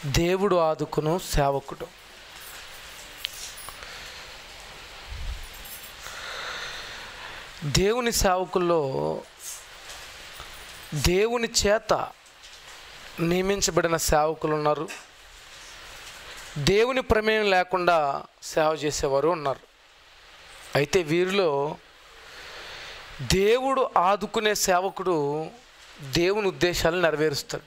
దేవుడు ఆదుకును సేవకుడు దేవుని సేవకుల్లో దేవుని చేత నియమించబడిన సేవకులు ఉన్నారు దేవుని ప్రమేయం లేకుండా సేవ చేసేవారు ఉన్నారు అయితే వీరిలో దేవుడు ఆదుకునే సేవకుడు దేవుని ఉద్దేశాలు నెరవేరుస్తాడు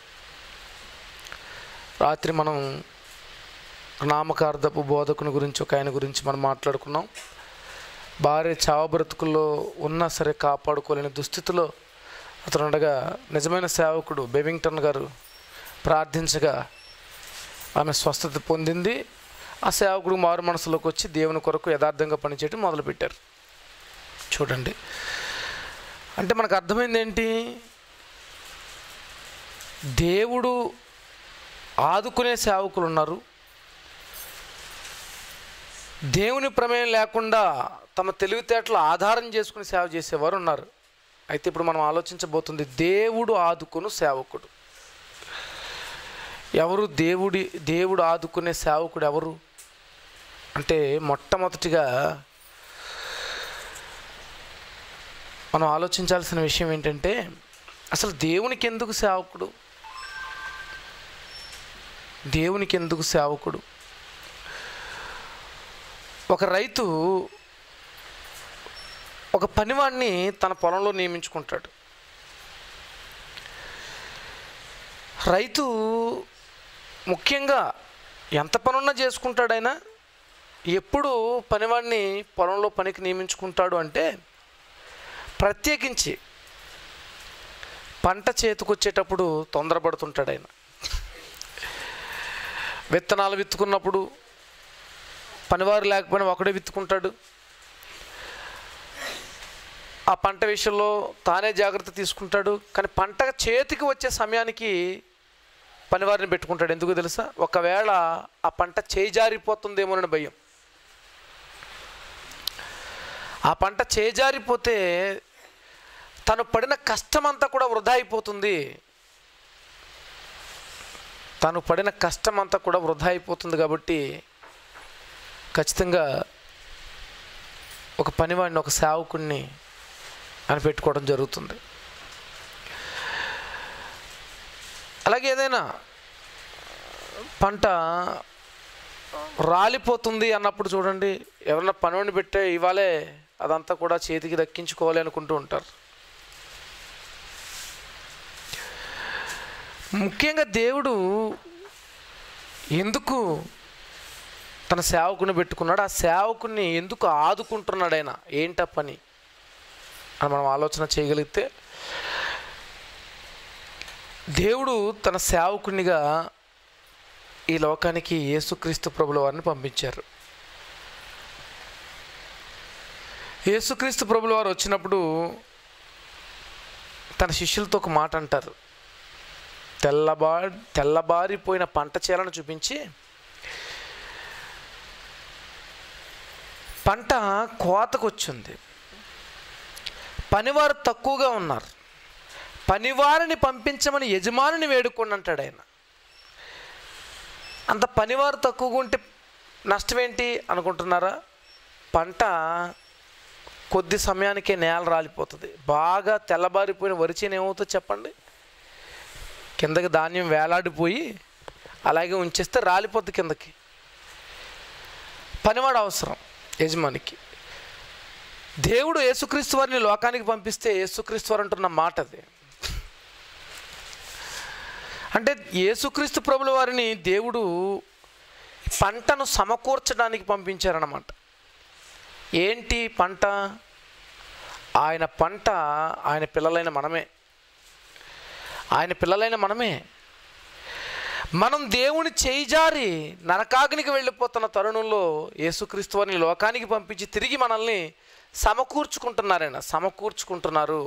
రాత్రి మనం నామకార్థపు బోధకుని గురించి ఒక ఆయన గురించి మనం మాట్లాడుకున్నాం భార్య చావ బ్రతుకుల్లో ఉన్నా సరే కాపాడుకోలేని దుస్థితిలో అతను ఉండగా నిజమైన సేవకుడు బెవింగ్టన్ గారు ప్రార్థించగా ఆమె స్వస్థత పొందింది ఆ సేవకుడు మారు మనసులోకి వచ్చి దేవుని కొరకు యథార్థంగా పనిచేయడం మొదలుపెట్టారు చూడండి అంటే మనకు అర్థమైంది ఏంటి దేవుడు ఆదుకునే సేవకులు ఉన్నారు దేవుని ప్రమేయం లేకుండా తమ తెలివితేటలు ఆధారం చేసుకుని సేవ చేసేవారు ఉన్నారు అయితే ఇప్పుడు మనం ఆలోచించబోతుంది దేవుడు ఆదుకును సేవకుడు ఎవరు దేవుడి దేవుడు ఆదుకునే సేవకుడు ఎవరు అంటే మొట్టమొదటిగా మనం ఆలోచించాల్సిన విషయం ఏంటంటే అసలు దేవునికి ఎందుకు సేవకుడు దేవునికి ఎందుకు సేవకుడు ఒక రైతు ఒక పనివాడిని తన పొలంలో నియమించుకుంటాడు రైతు ముఖ్యంగా ఎంత పనున్నా చేసుకుంటాడు ఆయన ఎప్పుడు పనివాడిని పొలంలో పనికి నియమించుకుంటాడు అంటే ప్రత్యేకించి పంట చేతికొచ్చేటప్పుడు తొందరపడుతుంటాడు ఆయన విత్తనాలు విత్తుకున్నప్పుడు పనివారు లేకపోయినా ఒకడే విత్తుకుంటాడు ఆ పంట విషయంలో తానే జాగ్రత్త తీసుకుంటాడు కానీ పంట చేతికి వచ్చే సమయానికి పనివారిని పెట్టుకుంటాడు ఎందుకు తెలుసా ఒకవేళ ఆ పంట చేయి జారిపోతుందేమోనని భయం ఆ పంట చేజారిపోతే తను పడిన కష్టమంతా కూడా వృధా అయిపోతుంది తను పడిన కష్టమంతా కూడా వృధా అయిపోతుంది కాబట్టి ఖచ్చితంగా ఒక పనివాడిని ఒక సేవకుడిని అని పెట్టుకోవడం జరుగుతుంది అలాగే ఏదైనా పంట రాలిపోతుంది అన్నప్పుడు చూడండి ఎవరన్నా పనివాడిని పెట్టే ఇవాళే అదంతా కూడా చేతికి దక్కించుకోవాలి అనుకుంటూ ఉంటారు ముఖ్యంగా దేవుడు ఎందుకు తన సేవకుని పెట్టుకున్నాడు ఆ సేవకుని ఎందుకు ఆదుకుంటున్నాడు ఆయన ఏంట పని అని మనం ఆలోచన చేయగలిగితే దేవుడు తన సేవకునిగా ఈ లోకానికి యేసుక్రీస్తు ప్రభుల వారిని పంపించారు యేసుక్రీస్తు ప్రభుల వారు వచ్చినప్పుడు తన శిష్యులతో ఒక మాట అంటారు తెల్లబా తెల్లబారిపోయిన పంట చేలను చూపించి పంట కోతకు వచ్చింది పనివారు తక్కువగా ఉన్నారు పనివారిని పంపించమని యజమానిని వేడుకోండి అంటాడు ఆయన అంత పనివారు తక్కువగా ఉంటే నష్టం ఏంటి అనుకుంటున్నారా పంట కొద్ది సమయానికే నేల రాలిపోతుంది బాగా తెల్లబారిపోయిన వరిచేను ఏమవుతుందో చెప్పండి కిందకి ధాన్యం వేలాడిపోయి అలాగే ఉంచేస్తే రాలిపోద్ది కిందకి పనివాడు అవసరం యజమానికి దేవుడు యేసుక్రీస్తు వారిని లోకానికి పంపిస్తే యేసుక్రీస్తు వారు అంటున్న మాట అది అంటే యేసుక్రీస్తు ప్రభుల వారిని దేవుడు పంటను సమకూర్చడానికి పంపించారన్నమాట ఏంటి పంట ఆయన పంట ఆయన పిల్లలైన మనమే ఆయన పిల్లలైన మనమే మనం దేవుని చేయిజారి నరకాగ్నికి వెళ్ళిపోతున్న తరుణంలో యేసుక్రీస్తు వారిని లోకానికి పంపించి తిరిగి మనల్ని సమకూర్చుకుంటున్నారైనా సమకూర్చుకుంటున్నారు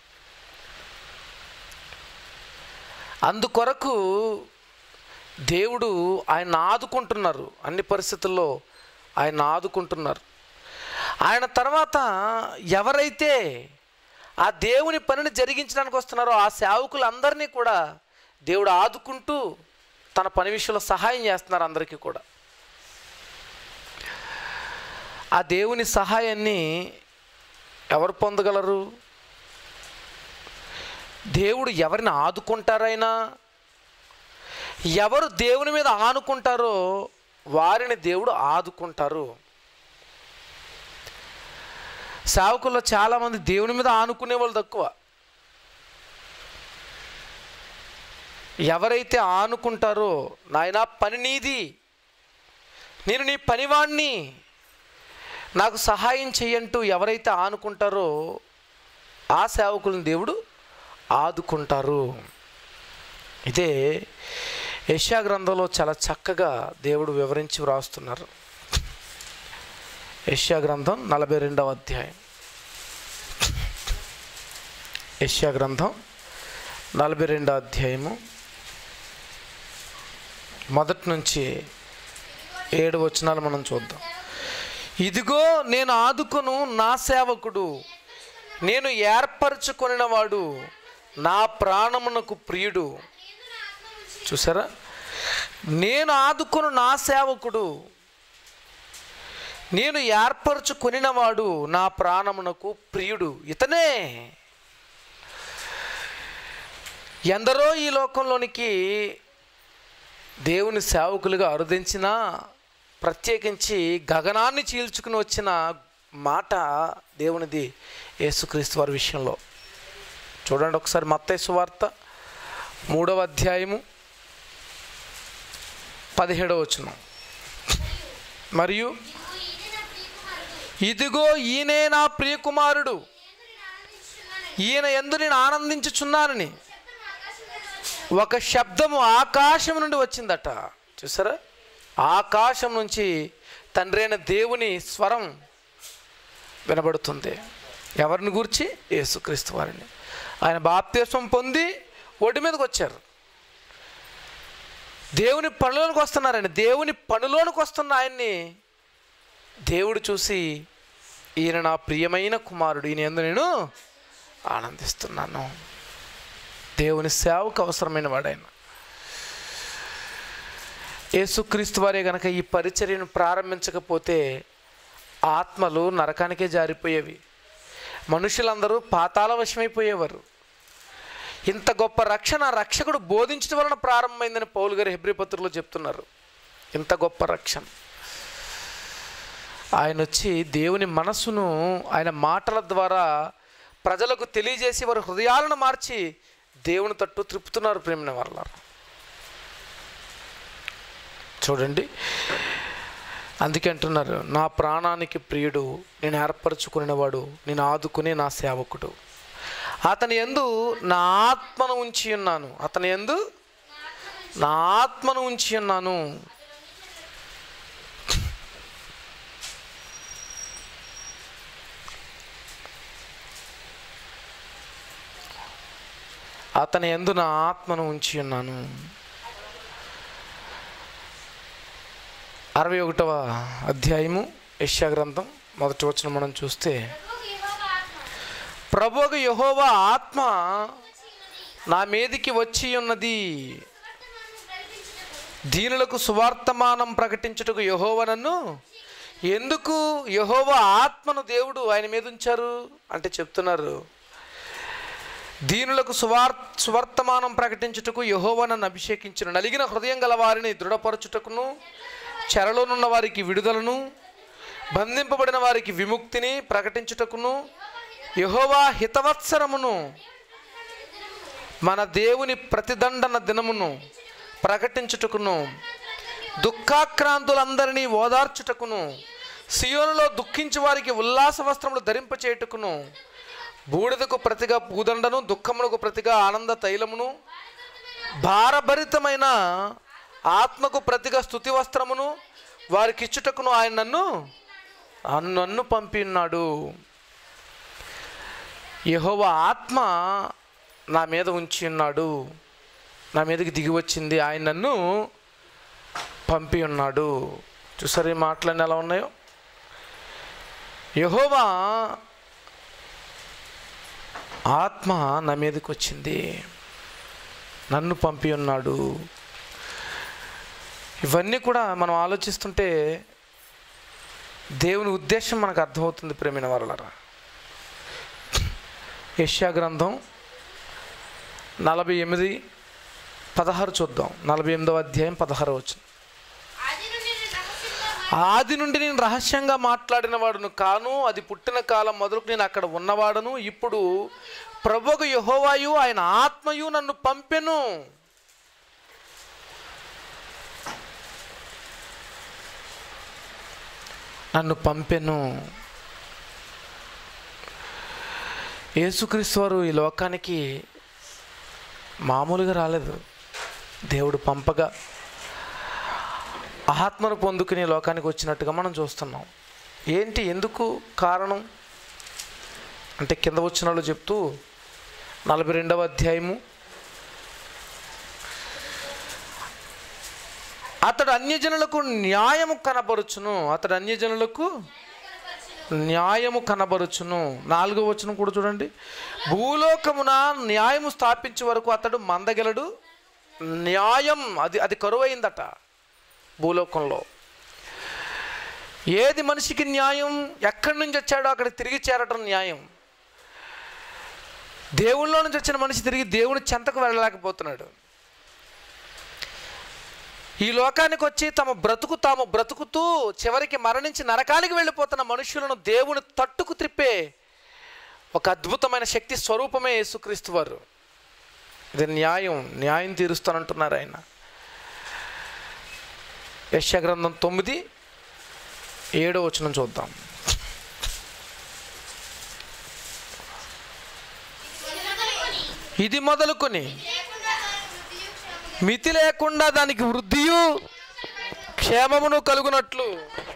అందుకొరకు దేవుడు ఆయన ఆదుకుంటున్నారు అన్ని పరిస్థితుల్లో ఆయన ఆదుకుంటున్నారు ఆయన తర్వాత ఎవరైతే ఆ దేవుని పనిని జరిగించడానికి వస్తున్నారో ఆ సేవకులందరినీ కూడా దేవుడు ఆదుకుంటూ తన పని విషయంలో సహాయం చేస్తున్నారు అందరికీ కూడా ఆ దేవుని సహాయాన్ని ఎవరు పొందగలరు దేవుడు ఎవరిని ఆదుకుంటారైనా ఎవరు దేవుని మీద ఆనుకుంటారో వారిని దేవుడు ఆదుకుంటారు సేవకుల్లో చాలామంది దేవుని మీద ఆనుకునే వాళ్ళు తక్కువ ఎవరైతే ఆనుకుంటారో నాయనా పని నీది నేను నీ పనివాణ్ణి నాకు సహాయం చెయ్యంటూ ఎవరైతే ఆనుకుంటారో ఆ సేవకులను దేవుడు ఆదుకుంటారు ఇదే యశా గ్రంథంలో చాలా చక్కగా దేవుడు వివరించి వ్రాస్తున్నారు యశా గ్రంథం నలభై రెండవ అధ్యాయం యశా గ్రంథం నలభై రెండవ అధ్యాయము మొదటి నుంచి ఏడు వచనాలు మనం చూద్దాం ఇదిగో నేను ఆదుకొను నా సేవకుడు నేను ఏర్పరచుకొనినవాడు నా ప్రాణమునకు ప్రియుడు చూసారా నేను ఆదుకొను నా సేవకుడు నేను ఏర్పరచుకొనినవాడు నా ప్రాణమునకు ప్రియుడు ఇతనే ఎందరో ఈ లోకంలోనికి దేవుని సేవకులుగా అరుదించిన ప్రత్యేకించి గగనాన్ని చీల్చుకుని వచ్చిన మాట దేవునిది యేసుక్రీస్తు వారి విషయంలో చూడండి ఒకసారి మత్తైసు వార్త మూడవ అధ్యాయము పదిహేడవ వచనం మరియు ఇదిగో ఈయనే నా ప్రియకుమారుడు ఈయన ఎందు నేను ఆనందించుచున్నానని ఒక శబ్దము ఆకాశం నుండి వచ్చిందట చూసారా ఆకాశం నుంచి తండ్రి అయిన దేవుని స్వరం వినబడుతుంది ఎవరిని గూర్చి యేసుక్రీస్తు వారిని ఆయన బాప్తిస్వం పొంది ఒడ్డు మీదకి వచ్చారు దేవుని పనులోనికి వస్తున్నారండి దేవుని పనులోనికి వస్తున్న ఆయన్ని దేవుడు చూసి ఈయన నా ప్రియమైన కుమారుడు ఈయన ఎందు నేను ఆనందిస్తున్నాను దేవుని సేవకు అవసరమైన వాడాయన యేసుక్రీస్తు వారే గనక ఈ పరిచర్యను ప్రారంభించకపోతే ఆత్మలు నరకానికే జారిపోయేవి మనుషులందరూ పాతాల వశమైపోయేవారు ఇంత గొప్ప రక్షణ రక్షకుడు బోధించడం వలన ప్రారంభమైందని పౌలు గారు హెబ్రి పత్రికలో చెప్తున్నారు ఇంత గొప్ప రక్షణ ఆయన వచ్చి దేవుని మనస్సును ఆయన మాటల ద్వారా ప్రజలకు తెలియజేసి వారి హృదయాలను మార్చి దేవుని తట్టు త్రిప్పుతున్నారు ప్రేమిన వాళ్ళ చూడండి అందుకే అంటున్నారు నా ప్రాణానికి ప్రియుడు నేను ఏర్పరచుకునేవాడు నేను ఆదుకునే నా సేవకుడు అతని ఎందు నా ఆత్మను ఉంచి ఉన్నాను అతని ఎందు నా ఆత్మను ఉంచి ఉన్నాను అతని ఎందు నా ఆత్మను ఉంచి ఉన్నాను అరవై ఒకటవ అధ్యాయము యశ్యా గ్రంథం మొదటి వచ్చిన మనం చూస్తే ప్రభువుకు యహోవా ఆత్మ నా మీదికి వచ్చి ఉన్నది దీనులకు సువార్తమానం ప్రకటించుటకు యహోవ నన్ను ఎందుకు యహోవ ఆత్మను దేవుడు ఆయన మీద ఉంచారు అంటే చెప్తున్నారు దీనులకు సువార్ సువర్తమానం ప్రకటించుటకు యహోవ నన్ను అభిషేకించిన నలిగిన హృదయం గల వారిని దృఢపరచుటకును చెరలోనున్న వారికి విడుదలను బంధింపబడిన వారికి విముక్తిని ప్రకటించుటకును యహోవా హితవత్సరమును మన దేవుని ప్రతిదండన దినమును ప్రకటించుటకును దుఃఖాక్రాంతులందరినీ ఓదార్చుటకును సియోనులో దుఃఖించు వారికి ఉల్లాస వస్త్రములు ధరింపచేయుటకును బూడిదకు ప్రతిగా పూదండను దుఃఖమునకు ప్రతిగా ఆనంద తైలమును భారభరితమైన ఆత్మకు ప్రతిగా స్థుతి వస్త్రమును వారికి ఇచ్చుటకును ఆయన నన్ను నన్ను పంపి ఉన్నాడు యహోవ ఆత్మ నా మీద ఉంచి ఉన్నాడు నా మీదకి దిగి వచ్చింది ఆయన నన్ను పంపి ఉన్నాడు చూసారు ఈ మాటలన్నీ ఎలా ఉన్నాయో యహోవా ఆత్మ నా మీదకి వచ్చింది నన్ను పంపి ఉన్నాడు ఇవన్నీ కూడా మనం ఆలోచిస్తుంటే దేవుని ఉద్దేశం మనకు అర్థమవుతుంది ప్రేమిన వరలరా యష్యా గ్రంథం నలభై ఎనిమిది పదహారు చూద్దాం నలభై ఎనిమిదవ అధ్యాయం పదహారు వచ్చింది ఆది నుండి నేను రహస్యంగా ఆది నుండి నేను రహస్యంగా మాట్లాడిన వాడును కాను అది పుట్టిన కాలం మొదలుకు నేను అక్కడ ఉన్నవాడను ఇప్పుడు ప్రభుకు యహోవాయు ఆయన ఆత్మయు నన్ను పంపెను నన్ను పంపెను యేసుక్రీస్తు వారు ఈ లోకానికి మామూలుగా రాలేదు దేవుడు పంపగా ఆత్మను పొందుకుని ఈ లోకానికి వచ్చినట్టుగా మనం చూస్తున్నాం ఏంటి ఎందుకు కారణం అంటే కింద వచ్చిన వాళ్ళు చెప్తూ నలభై రెండవ అధ్యాయము అతడు అన్యజనులకు న్యాయము కనబరుచును అతడు అన్యజనులకు న్యాయము కనబరుచును నాలుగో వచనం కూడా చూడండి భూలోకమున న్యాయము స్థాపించే వరకు అతడు మందగలడు న్యాయం అది అది కరువైందట భూలోకంలో ఏది మనిషికి న్యాయం ఎక్కడి నుంచి వచ్చాడో అక్కడ తిరిగి చేరటం న్యాయం దేవుళ్ళలో నుంచి వచ్చిన మనిషి తిరిగి దేవుని చెంతకు వెళ్ళలేకపోతున్నాడు ఈ లోకానికి వచ్చి తమ బ్రతుకు తాము బ్రతుకుతూ చివరికి మరణించి నరకానికి వెళ్ళిపోతున్న మనుషులను దేవుని తట్టుకు త్రిప్పే ఒక అద్భుతమైన శక్తి స్వరూపమే యేసుక్రీస్తు వారు ఇది న్యాయం న్యాయం తీరుస్తానంటున్నారు ఆయన యశ గ్రంథం తొమ్మిది ఏడో వచనం చూద్దాం మొదలుకొని ఇది మొదలుకొని లేకుండా దాని వృద్ధియు క్షేమము మితి లేకుండా దానికి వృద్ధియు క్షేమమును కలుగునట్లు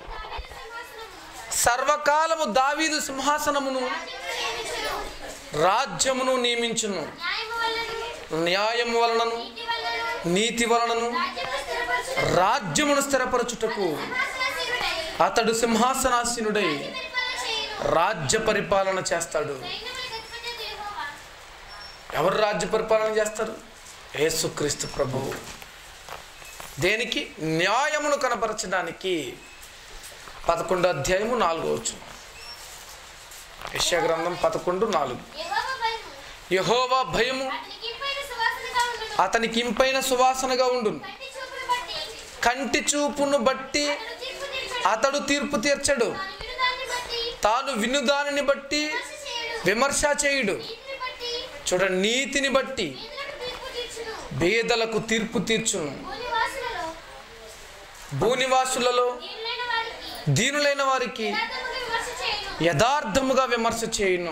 సర్వకాలము దావీదు సింహాసనమును రాజ్యమును నియమించును న్యాయము వలన న్యాయం వలనను నీతి వలన నీతి వలనను రాజ్యము స్థిరపరచు రాజ్యమును స్థిరపరచుటకు సింహాసనాసీనుడై అతడు సింహాసనాసీనుడై పరిపాలన చేయును రాజ్య పరిపాలన చేస్తాడు సైన్యములకు అధిపతి యెహోవా ఎవరు రాజ్య పరిపాలన చేస్తారు యేసుక్రీస్తు ప్రభువు దేనికి న్యాయమును కనపరచడానికి పదకొండు అధ్యాయము నాలుగో వచ్చు యెషయా గ్రంథం పదకొండు నాలుగు యెహోవా భయము యహోవా భయము అతనికి ఇంపైన సువాసనగా ఉండును అతనికి ఇంపైన సువాసనగా ఉండును కంటి చూపును బట్టి కంటి చూపును బట్టి అతడు తీర్పు తీర్చడు అతడు తీర్పు తీర్చడు తాను వినుదాన్ని బట్టి తాను వినుదానిని బట్టి విమర్శ చేయడు విమర్శ చేయుడు నీతిని బట్టి చూడండి నీతిని బట్టి నీతులకు తీర్పు తీర్చును పేదలకు తీర్పు తీర్చును భూనివాసులలో భూనివాసులలో నీళ్ళైన వారికి దీనులైన వారికి యథార్థముగా విమర్శ చేయును యథార్థముగా విమర్శ చేయును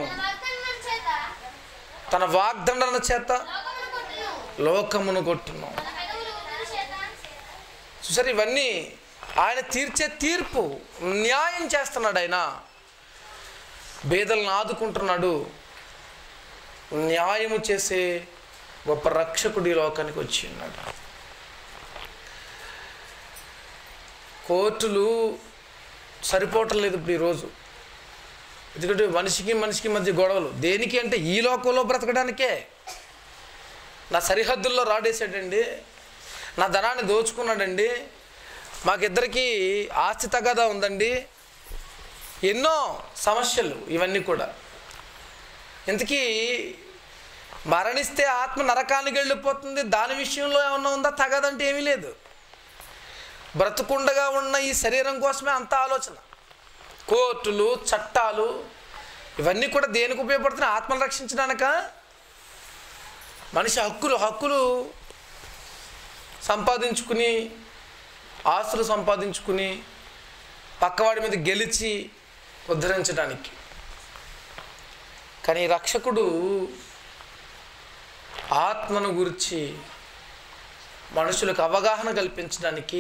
తన వాగ్దానం చేత తన వాగ్దండన చేత లోకమును కొట్టును లోకమును కొట్టును తన పెదవులు తన చేత చూసారు ఇవన్నీ ఆయన తీర్చే తీర్పు న్యాయం చేస్తున్నాడు ఆయన బేదలను ఆదుకుంటున్నాడు న్యాయము చేసే గొప్ప రక్షకుడు ఈ లోకానికి వచ్చి ఉన్నాడు కోర్టులు సరిపోవటం లేదు ఇప్పుడు ఈరోజు ఎందుకంటే మనిషికి మనిషికి మధ్య గొడవలు దేనికి అంటే ఈ లోకంలో బ్రతకడానికే నా సరిహద్దుల్లో రాడేసాడండి నా ధనాన్ని దోచుకున్నాడండి మాకిద్దరికి ఆస్తి తగాదా ఉందండి ఎన్నో సమస్యలు ఇవన్నీ కూడా ఇంతకీ మరణిస్తే ఆత్మ నరకానికి వెళ్ళిపోతుంది దాని విషయంలో ఏమన్నా ఉందా తగదంటే ఏమీ లేదు బ్రతుకుండగా ఉన్న ఈ శరీరం కోసమే అంత ఆలోచన కోర్టులు చట్టాలు ఇవన్నీ కూడా దేనికి ఉపయోగపడుతున్నాయి ఆత్మను రక్షించడానిక మనిషి హక్కులు హక్కులు సంపాదించుకుని ఆస్తులు సంపాదించుకుని పక్కవాడి మీద గెలిచి ఉద్ధరించడానికి కానీ రక్షకుడు ఆత్మను గురించి మనుషులకు అవగాహన కల్పించడానికి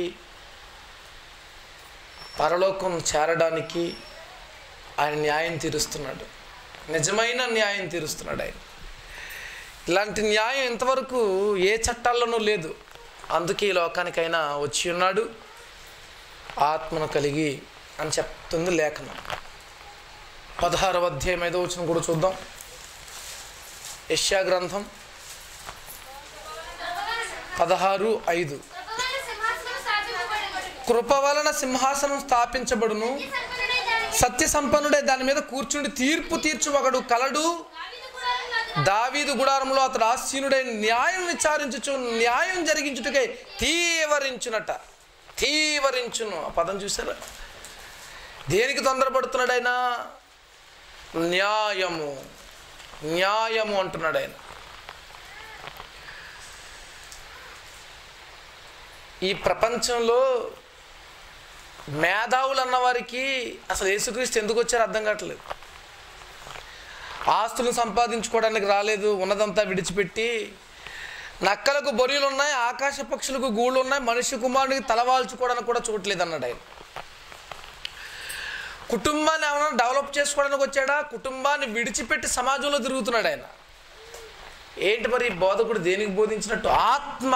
పరలోకం చేరడానికి ఆయన న్యాయం తీరుస్తున్నాడు నిజమైన న్యాయం తీరుస్తున్నాడు ఆయన ఇలాంటి న్యాయం ఇంతవరకు ఏ చట్టాల్లోనూ లేదు అందుకే ఈ లోకానికైనా వచ్చి ఉన్నాడు ఆత్మను కలిగి అని చెప్తుంది లేఖనం పదహారవ అధ్యాయం ఐదో వచ్చిన కూడా చూద్దాం యష్యా గ్రంథం పదహారు ఐదు కృపగల సింహాసనం స్థాపింపబడును కృప వలన సింహాసనం స్థాపించబడును సంపన్నుడై దాని సత్య సంపన్నుడే దాని మీద కూర్చుండి తీర్పు తీర్చువగడు కలడు దావీదు గుడారం నాదు దావీదు గుడారంలో అతడు ఆసీనుడై న్యాయం విచారించుచు న్యాయం జరిగించుటకై తీవరించునట తీవరించును ఆ పదం చూసారా దేనికి తొందరపడుతున్నాడు ఆయన న్యాయము న్యాయము అంటున్నాడు ఆయన ఈ ప్రపంచంలో మేధావులు అన్నవారికి అసలు యేసుక్రీస్తు ఎందుకు వచ్చారో అర్థం కావట్లేదు ఆస్తులను సంపాదించుకోవడానికి రాలేదు ఉన్నదంతా విడిచిపెట్టి నక్కలకు బొరియలు ఉన్నాయి ఆకాశ పక్షులకు గూళ్ళు ఉన్నాయి మనిషి కుమారుడికి తలవాల్చుకోవడానికి కూడా చూడలేదు అన్నాడు ఆయన కుటుంబాన్ని ఏమైనా డెవలప్ చేసుకోవడానికి వచ్చాడా కుటుంబాన్ని విడిచిపెట్టి సమాజంలో తిరుగుతున్నాడు ఆయన ఏంటి మరి ఈ బోధకుడు దేనికి బోధించినట్టు ఆత్మ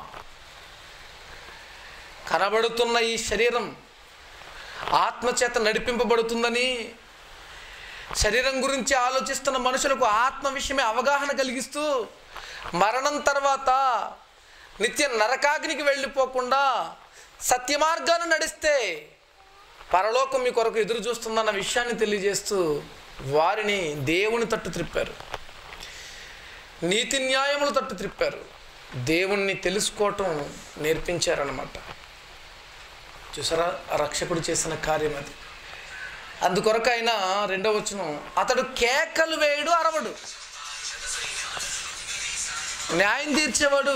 కనబడుతున్న ఈ శరీరం ఆత్మచేత నడిపింపబడుతుందని శరీరం గురించి ఆలోచిస్తున్న మనుషులకు ఆత్మ విషయమే అవగాహన కలిగిస్తూ మరణం తర్వాత నిత్య నరకాగ్నికి వెళ్ళిపోకుండా సత్య మార్గాన్ని నడిస్తే పరలోకం మీ కొరకు ఎదురు చూస్తుందన్న విషయాన్ని తెలియజేస్తూ వారిని దేవుని తట్టు త్రిప్పారు నీతి న్యాయములు తట్టు త్రిప్పారు దేవుణ్ణి తెలుసుకోవటం నేర్పించారనమాట చూసారా ఆ రక్షకుడు చేసిన కార్యం అది అందుకొరకు ఆయన రెండవ వచనం అతడు కేకలు వేయడు అరవడు న్యాయం తీర్చేవాడు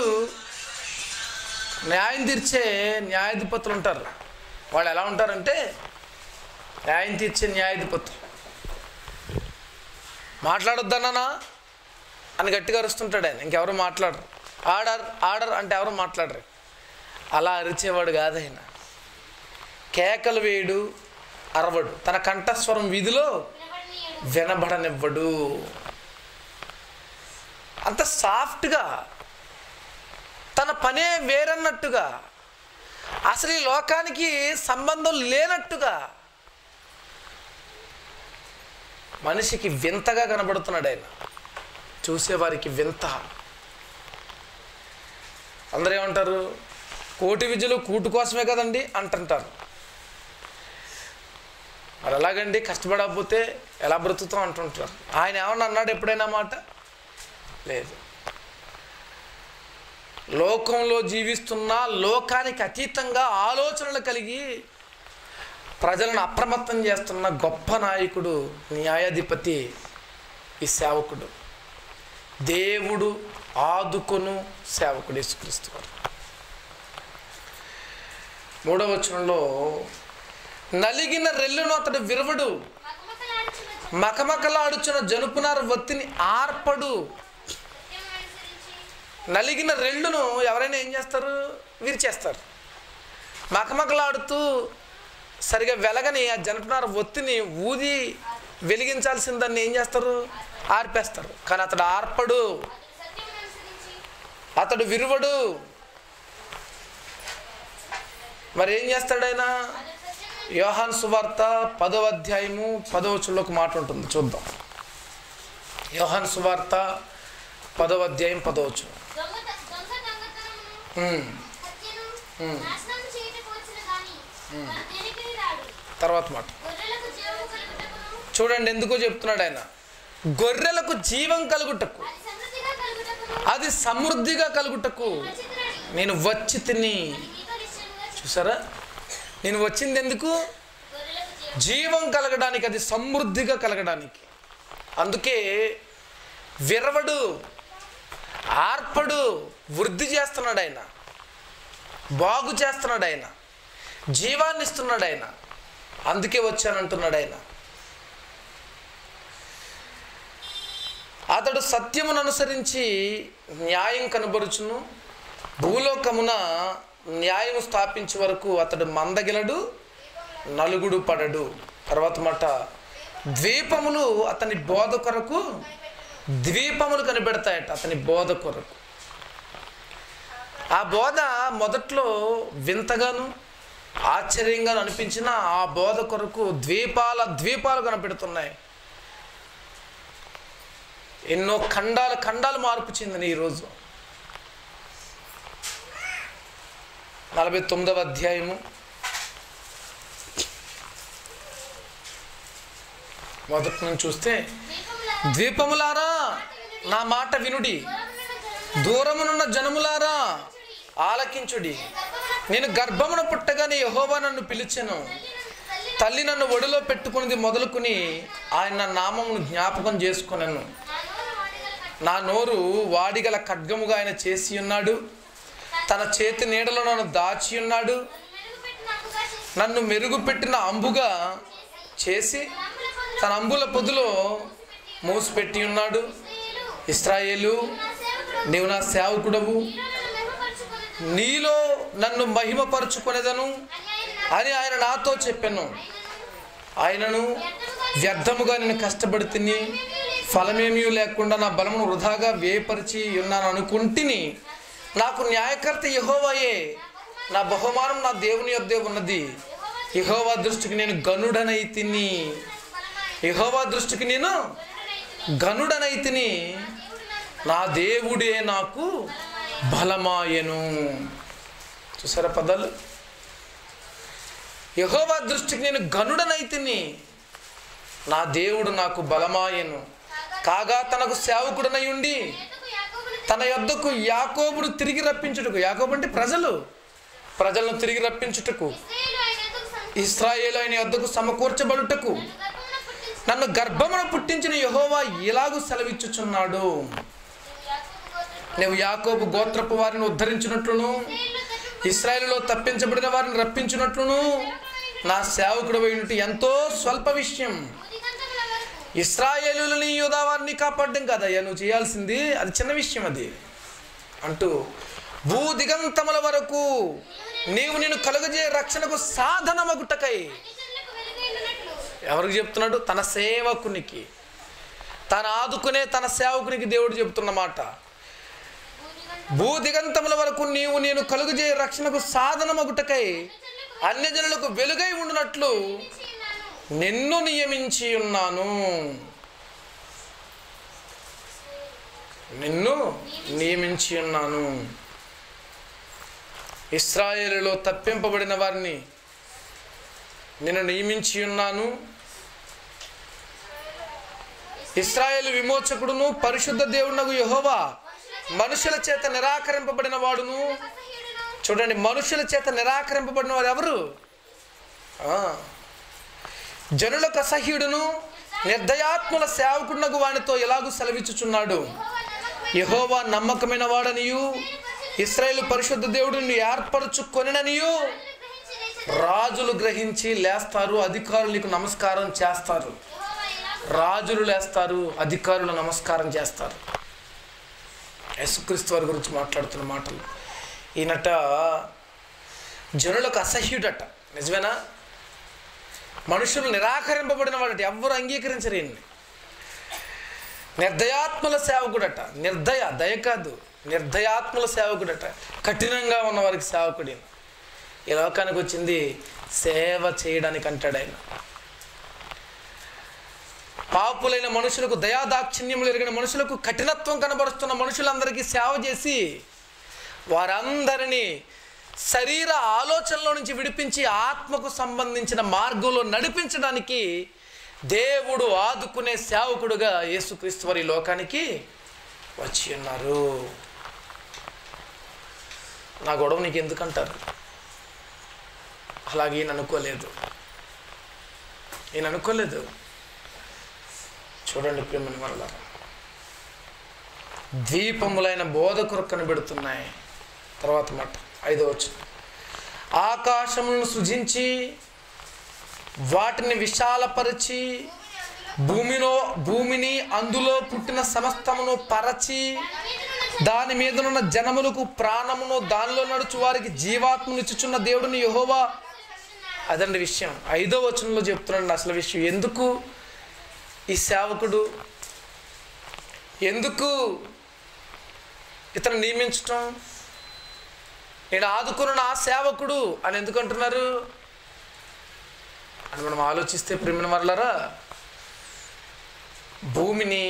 న్యాయం తీర్చే న్యాయాధిపతులు ఉంటారు వాళ్ళు ఎలా ఉంటారంటే న్యాయం తీర్చే న్యాయాధిపతులు మాట్లాడొద్దన్నానా అని గట్టిగా అరుస్తుంటాడు ఆయన ఇంకెవరు మాట్లాడరు ఆర్డర్ ఆర్డర్ అంటే ఎవరు మాట్లాడరు అలా అరిచేవాడు కాదు ఆయన కేకలు వేయడు అరవడు తన కంఠస్వరం వీధిలో వినబడనీయడు వినబడనివ్వడు అంత సాఫ్ట్గా తన పనే వేరన్నట్టుగా అసలు ఈ లోకానికి సంబంధం లేనట్టుగా మనిషికి వింతగా కనబడుతున్నాడు ఆయన చూసేవారికి వింత అందరూ ఏమంటారు కోటి విద్యలు కూటు కోసమే కదండి అంటుంటారు మరి ఎలాగండి కష్టపడకపోతే ఎలా బ్రతుకుతాం అంటుంటారు ఆయన ఏమన్నా అన్నాడు ఎప్పుడైనా మాట లేదు లోకంలో జీవిస్తున్న లోకానికి అతీతంగా ఆలోచనలు కలిగి ప్రజలను అప్రమత్తం చేస్తున్న గొప్ప నాయకుడు న్యాయాధిపతి ఈ సేవకుడు దేవుడు ఆదుకొను సేవకుడు యేసుక్రీస్తు వారు మూడవ వచనంలో నలిగిన రెల్లును అతడు విరవడు మగమగలాడుచున్న మకమకలాడుచున్న జనుపునారు వత్తిని ఆర్పడు సత్యం అనుసరించి నలిగిన రెల్లును ఎవరైనా ఏం చేస్తారు విరిచేస్తారు మకమకలాడుతూ సరిగా వెలగని ఆ జనపనార ఒత్తిని ఊది వెలిగించాల్సిందాన్ని ఏం చేస్తారు ఆర్పేస్తారు కానీ అతడు ఆర్పడు అతడు సత్యం అనుసరించి అతడు విరువడు మరి ఏం చేస్తాడు ఆయన అతడు సత్యం యోహాన్ సువార్త పదవ అధ్యాయము పదవచుల్లో ఒక మాట ఉంటుంది చూద్దాం యోహాన్ సువార్త పదవ అధ్యాయం పదవచ్చు దొంగ దొంగ దొంగతనమును హత్యను నాశనం చేయటకు వచ్చిన గాని తను దేనికి రాడు తర్వాత మాట గొర్రెలకు జీవము కలుగుటకును చూడండి ఎందుకో చెప్తున్నాడు ఆయన గొర్రెలకు జీవం కలుగుటకు అది సమృద్ధిగా కలుగుటకును అది సమృద్ధిగా కలుగుటకు రచితుడని నేను వచ్చి తిని మీతో నిశ్చయముగా చెప్పు. చూసారా నేను వచ్చింది ఎందుకు గొర్రెలకు జీవము జీవం కలగడానికి అది సమృద్ధిగా కలగడానికి అందుకే విరవడు ఆర్పడు వృద్ధి చేస్తున్నాడు ఆయన బాగు చేస్తున్నాడు ఆయన జీవాన్ని ఇస్తున్నాడు ఆయన అందుకే వచ్చానంటున్నాడు ఆయన అతడు సత్యమును అనుసరించి న్యాయం కనబరుచును భూలోకమున న్యాయం స్థాపించే వరకు అతడు మందగిలడు నలుగుడు పడడు తర్వాత మాట ద్వీపములు అతని బోధ కొరకు ద్వీపములు కనిపెడతాయట అతని బోధ కొరకు ఆ బోధ మొదట్లో వింతగాను ఆశ్చర్యంగాను అనిపించిన ఆ బోధ కొరకు ద్వీపాల ద్వీపాలు కనిపెడుతున్నాయి ఎన్నో ఖండాలు ఖండాలు మార్పు చెందిన ఈరోజు నలభై తొమ్మిదవ అధ్యాయము మొదటి నుంచి చూస్తే దీపముల ద్వీపములారా నా మాట వినుడి దూరమున జనముల దూరమునున్న జనములారా ఆలకించుడి నేను గర్భమున పుట్టగానే యహోవా నన్ను పిలిచెను తల్లి తల్లి నన్ను ఒడిలో పెట్టుకున్నది మొదలుకుని ఆయన నా నామమును జ్ఞాపకం చేసుకున్నాను నా నోరు వాడిగల కట్టు నా నోరు వాడిగల ఖడ్గముగా ఆయన చేసి ఉన్నాడు తన చేతి నీడలో నన్ను దాచి ఉన్నాడు నన్ను మెరుగుపెట్టిన అంబుగా చేసి నన్ను మెరుగుపెట్టిన అంబుగా చేసి అంబుల పొదలో తన అంబుల పొదులో మూసిపెట్టి ఉన్నాడు ఇశ్రాయేలు ఇస్రాయేలు నా సేవకుడు నీవు నా సేవకుడవు నీలో నన్ను మెరుగుపరుచుకొనుచు నీలో నన్ను మహిమపరుచుకొనేదను అని ఆయన నా అని ఆయన నాతో చెప్పాను ఆయనను వ్యర్థముగా వ్యర్థముగా నేను కష్టపడి తిని ఫలమేమీ లేకుండా నా బలమును వృధాగా వేపరిచి ఉన్నాను అనుకుంటుని నాకు న్యాయకర్త యహోవాయే నా బహుమానం నా దేవుని యొద్దే ఉన్నది యహోవా దృష్టికి నేను గనుడనై తిని బలమాయ యహోవా దృష్టికి నేను గనుడనై తిని నా దేవుడే నాకు బలమాయను చూసారా పదాలు యహోవా దృష్టికి నేను గనుడనై తిని నా దేవుడు నాకు బలమాయను కాగా తనకు సేవకుడనై ఉండి ఎందుకు యాకోబును తన యొద్దకు యాకోబుడు తిరిగి రప్పించుటకు యాకోబు అంటే ప్రజలు ప్రజలను తిరిగి రప్పించుటకు ఇశ్రాయేలు ఆయన ఎందుకు సం- ఇస్రాయేల్ ఆయన యొద్దకు సమకూర్చబడుటకు గర్భమున పుట్టించి నన్ను గర్భమున పుట్టించిన యహోవా ఇలాగూ సెలవిచ్చుచున్నాడు నీవు యాకోబు గోత్రపు నువ్వు యాకోబు గోత్రపు వారిని ఉద్ధరించినట్లును ఇశ్రాయేలులో తప్పింపు ఇస్రాయేలులో తప్పించబడిన వారిని రప్పించినట్లును నా సేవకుడు అయినట్టు ఎంతో స్వల్ప విషయం ఉదిగంతముల వరకు ఇస్రాయేలులని యూదా వారిని కాపాడడం కాదయ్యా నువ్వు చేయాల్సింది అది చిన్న విషయం అది అంటూ భూ దిగంతముల వరకు నీవు నేను కలుగజే రక్షణకు సాధనమగుటకై అన్యజనులకు వెలుగైనట్లు ఎవరికి చెప్తున్నాడు తన సేవకునికి తను ఆదుకునే తన సేవకునికి దేవుడు చెప్తున్న మాట భూదిగంత భూ దిగంతముల వరకు నీవు నేను కలుగజే రక్షణకు సాధనమగుటకై అన్యజనులకు వెలుగై ఉండునట్లు ఉన్నాను నిన్ను నియమించి ఉన్నాను నిన్ను నియమించి ఉన్నాను ఇస్రాయేలులో తప్పింపబడిన వారిని నిన్ను నియమించి ఉన్నాను ఇస్రాయేలు విమోచకుడును పరిశుద్ధ దేవుడునగు యెహోవా మనుషుల చేత నిరాకరింపబడిన వాడును అసహ్యుడును చూడండి మనుషుల చేత నిరాకరింపబడిన వారు ఎవరు ఆ. జనులకు అసహ్యుడును నిర్దయాత్ముల సేవకుడునగు వానితో ఎలాగూ సెలవిచ్చుచున్నాడు యెహోవా నమ్మకమైన యహోవా నమ్మకమైన వాడనియు ఇస్రాయేల్ పరిశుద్ధ దేవుడిని ఏర్పరచుకొనిననియు గ్రహించి లేచిన రాజులు గ్రహించి లేస్తారు అధికారులు నీకు నమస్కారం చేస్తారు యెహోవా ఇలాగు రాజులు లేస్తారు అధికారులు నమస్కారం చేస్తారు యేసుక్రీస్తు వారి గురించి మాట్లాడుతున్న మాటలు ఈయనట జనులకు అసహ్యుడట నిజమేనా మనుషులు నిరాకరింపబడిన వాడట ఎవ్వరు అంగీకరించరు ఈయన్ని నిర్దయాత్మల సేవకుడట నిర్దయ దయ కాదు నిర్దయాత్మల సేవకుడట కఠినంగా ఉన్న వారికి సేవకుడు ఈయన. ఈ లోకానికి వచ్చింది సేవ చేయడానికి అంటాడు ఆయన పాపులైన మనుషులకు దయాదాక్షిణ్యములు ఎరిగిన మనుషులకు కఠినత్వం కనబరుస్తున్న మనుషులందరికీ సేవ చేసి వారందరినీ శరీర ఆలోచనలో నుంచి విడిపించి ఆత్మకు సంబంధించిన మార్గంలో నడిపించడానికి దేవుడు ఆదుకునే సేవకుడుగా యేసుక్రీస్తు వారి లోకానికి వచ్చి ఉన్నారు నా గొడవ నీకు ఎందుకంటారు అలాగే ఈయన అనుకోలేదు ఈయన అనుకోలేదు చూడండి ప్రేమని వల్ల ద్వీపములైన బోధకురు కనబెడుతున్నాయి తర్వాత మాట ఐదో వచ్చు ఆకాశములను సృజించి వాటిని విశాలపరిచి భూమిలో భూమిని అందులో పుట్టిన సమస్తమును పరచి దాని మీదనున్న జనములకు ప్రాణమును దానిలో నడుచు వారికి జీవాత్మనిచ్చుచున్న దేవుడిని యహోవా అదండి విషయం ఐదో వచనంలో చెప్తున్నాడు అసలు విషయం ఎందుకు ఈ సేవకుడు ఎందుకు ఇతను నియమించటం నేను ఆదుకున్న నా సేవకుడు అని ఎందుకు అంటున్నారు అని మనం ఆలోచిస్తే ప్రేమిన వరలరా భూమిని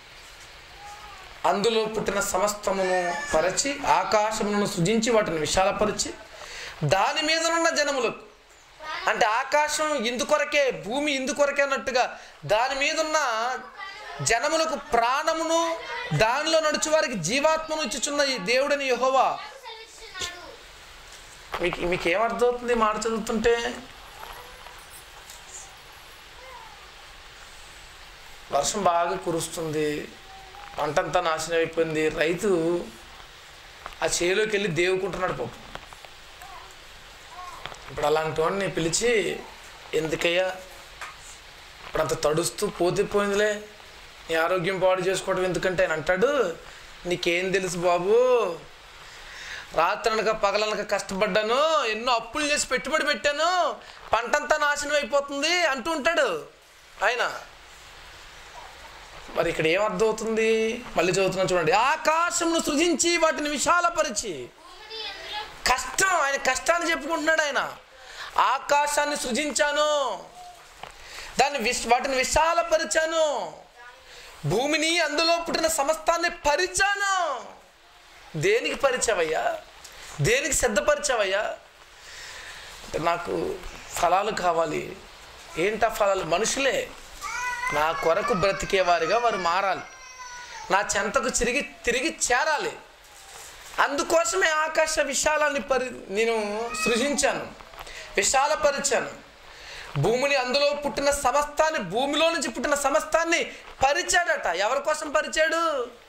అందులో పుట్టిన సమస్తమును పరచి ఆకాశములను సృజించి వాటిని విశాలపరిచి దాని మీదనున్న జనములకు అంటే ఆకాశం ఇందుకొరకే భూమి ఇందుకొరకే అన్నట్టుగా దాని మీద ఉన్న జనములకు ప్రాణమును దానిలో నడుచు వారికి జీవాత్మను ఇచ్చుచున్న ఈ దేవుడని యెహోవా నాకు సెలవిస్తున్నాడు మీకు మీకు ఏమర్థమవుతుంది ఈ మాట చదువుతుంటే వర్షం బాగా కురుస్తుంది పంటంతా నాశనం అయిపోయింది రైతు ఆ చేలోకి వెళ్ళి దేవుకుంటున్నాడు పాపం ఇప్పుడు అలాంటి వాడిని పిలిచి ఎందుకయ్యా ఇప్పుడు అంత తడుస్తూ పోతే పోయిందిలే నీ ఆరోగ్యం పాడు చేసుకోవడం ఎందుకంటే ఆయన అంటాడు నీకేం తెలుసు బాబు రాత్రనక పగలనక కష్టపడ్డాను ఎన్నో అప్పులు చేసి పెట్టుబడి పెట్టాను పంటంతా నాశనం అయిపోతుంది అంటూ ఉంటాడు ఆయన మరి ఇక్కడ ఏం అర్థమవుతుంది మళ్ళీ చదువుతున్నాను చూడండి ఆకాశంను సృజించి వాటిని విశాలపరిచి భూమిని అందులో కష్టం ఆయన కష్టాన్ని చెప్పుకుంటున్నాడు ఆయన ఆకాశాన్ని సృజించాను దాన్ని విశ్ వాటిని విశాలపరిచాను భూమిని అందులో పుట్టిన సమస్తాన్ని పరిచాను దేనికి పరిచావయ్యా దేనికి సిద్ధపరిచావయ్యా అంటే నాకు ఫలాలు కావాలి ఏంటా ఫలాలు మనుషులే నా కొరకు బ్రతికేవారిగా వారు మారాలి నా చెంతకు తిరిగి తిరిగి చేరాలి అందుకోసమే ఆకాశ విశాలాన్ని పరి నేను సృజించాను విశాలపరిచాను భూమిని అందులో పుట్టిన సమస్తాన్ని భూమిలో నుంచి పుట్టిన సమస్తాన్ని పరిచాడట ఎవరి కోసం పరిచాడు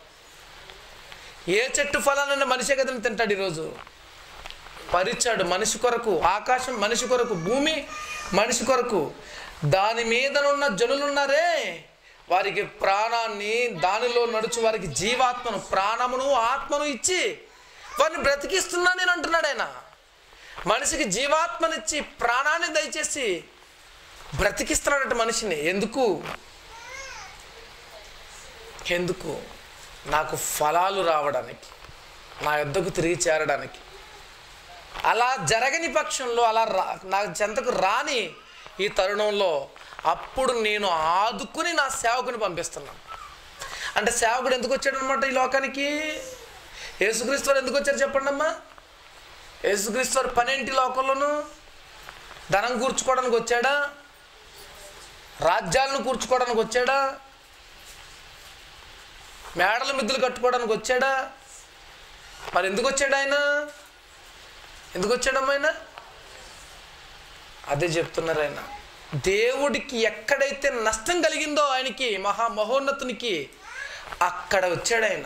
ఏ చెట్టు ఫలాన్ని మనిషే కదని తింటాడు ఈరోజు పరిచాడు మనిషి కొరకు ఆకాశం మనిషి కొరకు భూమి మనిషి కొరకు దాని మీదనున్న జనులున్నారే వారికి ప్రాణాన్ని దానిలో నడుచు వారికి జీవాత్మను ప్రాణమును ఆత్మను ఇచ్చి వారిని బ్రతికిస్తున్నా నేను అంటున్నాడు ఆయన మనిషికి జీవాత్మనిచ్చి ప్రాణాన్ని దయచేసి బ్రతికిస్తున్నాడట మనిషిని ఎందుకు ఎందుకు నాకు ఫలాలు రావడానికి నా యొద్దకు తిరిగి చేరడానికి అలా జరగని పక్షంలో అలా రా నా చెంతకు రాని ఈ తరుణంలో అప్పుడు నేను ఆదుకుని నా సేవకుని పంపిస్తున్నాను అంటే సేవకుడు ఎందుకు వచ్చాడు అనమాట ఈ లోకానికి యేసుక్రీస్తు వారు ఎందుకు వచ్చారు చెప్పండి అమ్మా యేసుక్రీస్తు వారు పనేంటి లోకంలోను ధనం కూర్చుకోవడానికి వచ్చాడా రాజ్యాలను కూర్చుకోవడానికి వచ్చాడా మేడల మిద్దులు కట్టుకోవడానికి వచ్చాడా మరి ఎందుకు వచ్చాడు ఆయన ఎందుకు వచ్చాడమ్మా ఆయన అదే చెప్తున్నారు ఆయన దేవుడికి ఎక్కడైతే నష్టం కలిగిందో ఆయనకి మహా మహోన్నతునికి అక్కడ వచ్చాడు ఆయన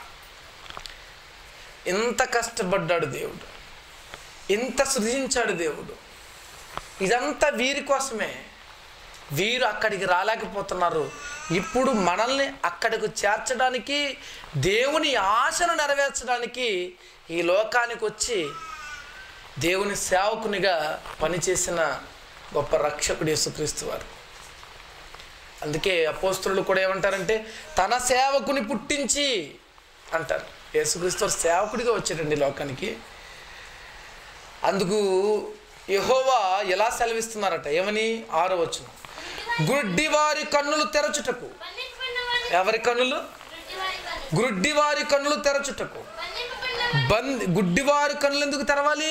ఇంత కష్టపడ్డాడు దేవుడు ఇంత సృజించాడు దేవుడు ఇదంతా వీరి కోసమే వీరు అక్కడికి రాలేకపోతున్నారు ఇప్పుడు మనల్ని అక్కడికి చేర్చడానికి దేవుని ఆశను నెరవేర్చడానికి ఈ లోకానికి వచ్చి దేవుని సేవకునిగా పనిచేసిన గొప్ప రక్షకుడు యేసుక్రీస్తు వారు అందుకే అపోస్తులు కూడా ఏమంటారంటే తన సేవకుని పుట్టించి అంటారు యేసుక్రీస్తు వారు సేవకుడిగా వచ్చాడండి ఈ లోకానికి అందుకు యెహోవా ఎలా సెలవిస్తున్నారట ఏమని ఆరో వచ్చును గుడ్డి వారి కన్నులు తెరచుటకు బంధింపబడిన వారిని ఎవరి కన్నులు గుడ్డివారి కన్ను గుడ్డి వారి కన్నులు తెరచుటకు బంధింపబడిన బంద్ గుడ్డివారి కన్నులు ఎందుకు తెరవాలి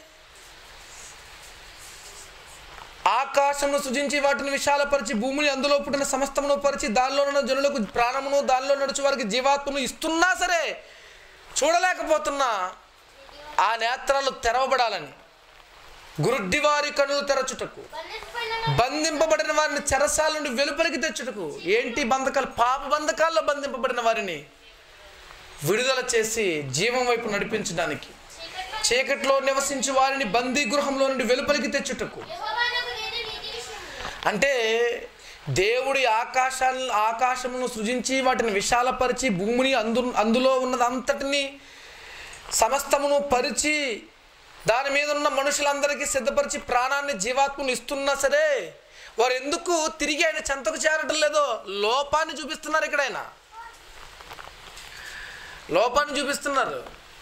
ఆకాశమును సృజించి వాటిని విశాలపరిచి భూమిని అందులో పుట్టిన సమస్తమును పరిచి దానిలో ఉన్న జనులకు ప్రాణమును దానిలో నడుచు వారికి జీవాత్మను ఇస్తున్నా సరే చూడలేకపోతున్నా ఆ నేత్రాలు తెరవబడాలని గురుడ్డివారి కన్నులు తెరచుటకు బంధింపబడిన బంధింపబడిన వారిని చెరసాల నుండి వెలుపలికి తెచ్చుటకు ఏంటి బంధకాలు పాప బంధకాల్లో బంధింపబడిన వారిని విడుదల చేసి జీవం వైపు నడిపించడానికి చీకట్లో చీకట్లో నివసించు వారిని బందీ గృహంలో నుండి వెలుపలికి తెచ్చుటకు యెహోవా నాకు నేను నీతి విషయములో అంటే దేవుడి ఆకాశాన్ని ఆకాశమును సృజించి వాటిని విశాలపరిచి భూమిని అందు అందులో ఉన్నదంతటిని సమస్తమును పరిచి దాని మీద ఉన్న మనుషులందరికీ సిద్ధపరిచి ప్రాణాన్ని జీవాత్మను ఇస్తున్నా సరే వారు ఎందుకు తిరిగి ఆయన చెంతకు చేరటం లేదో లోపాన్ని చూపిస్తున్నారు ఇక్కడ ఆయన లోపాన్ని చూపిస్తున్నారు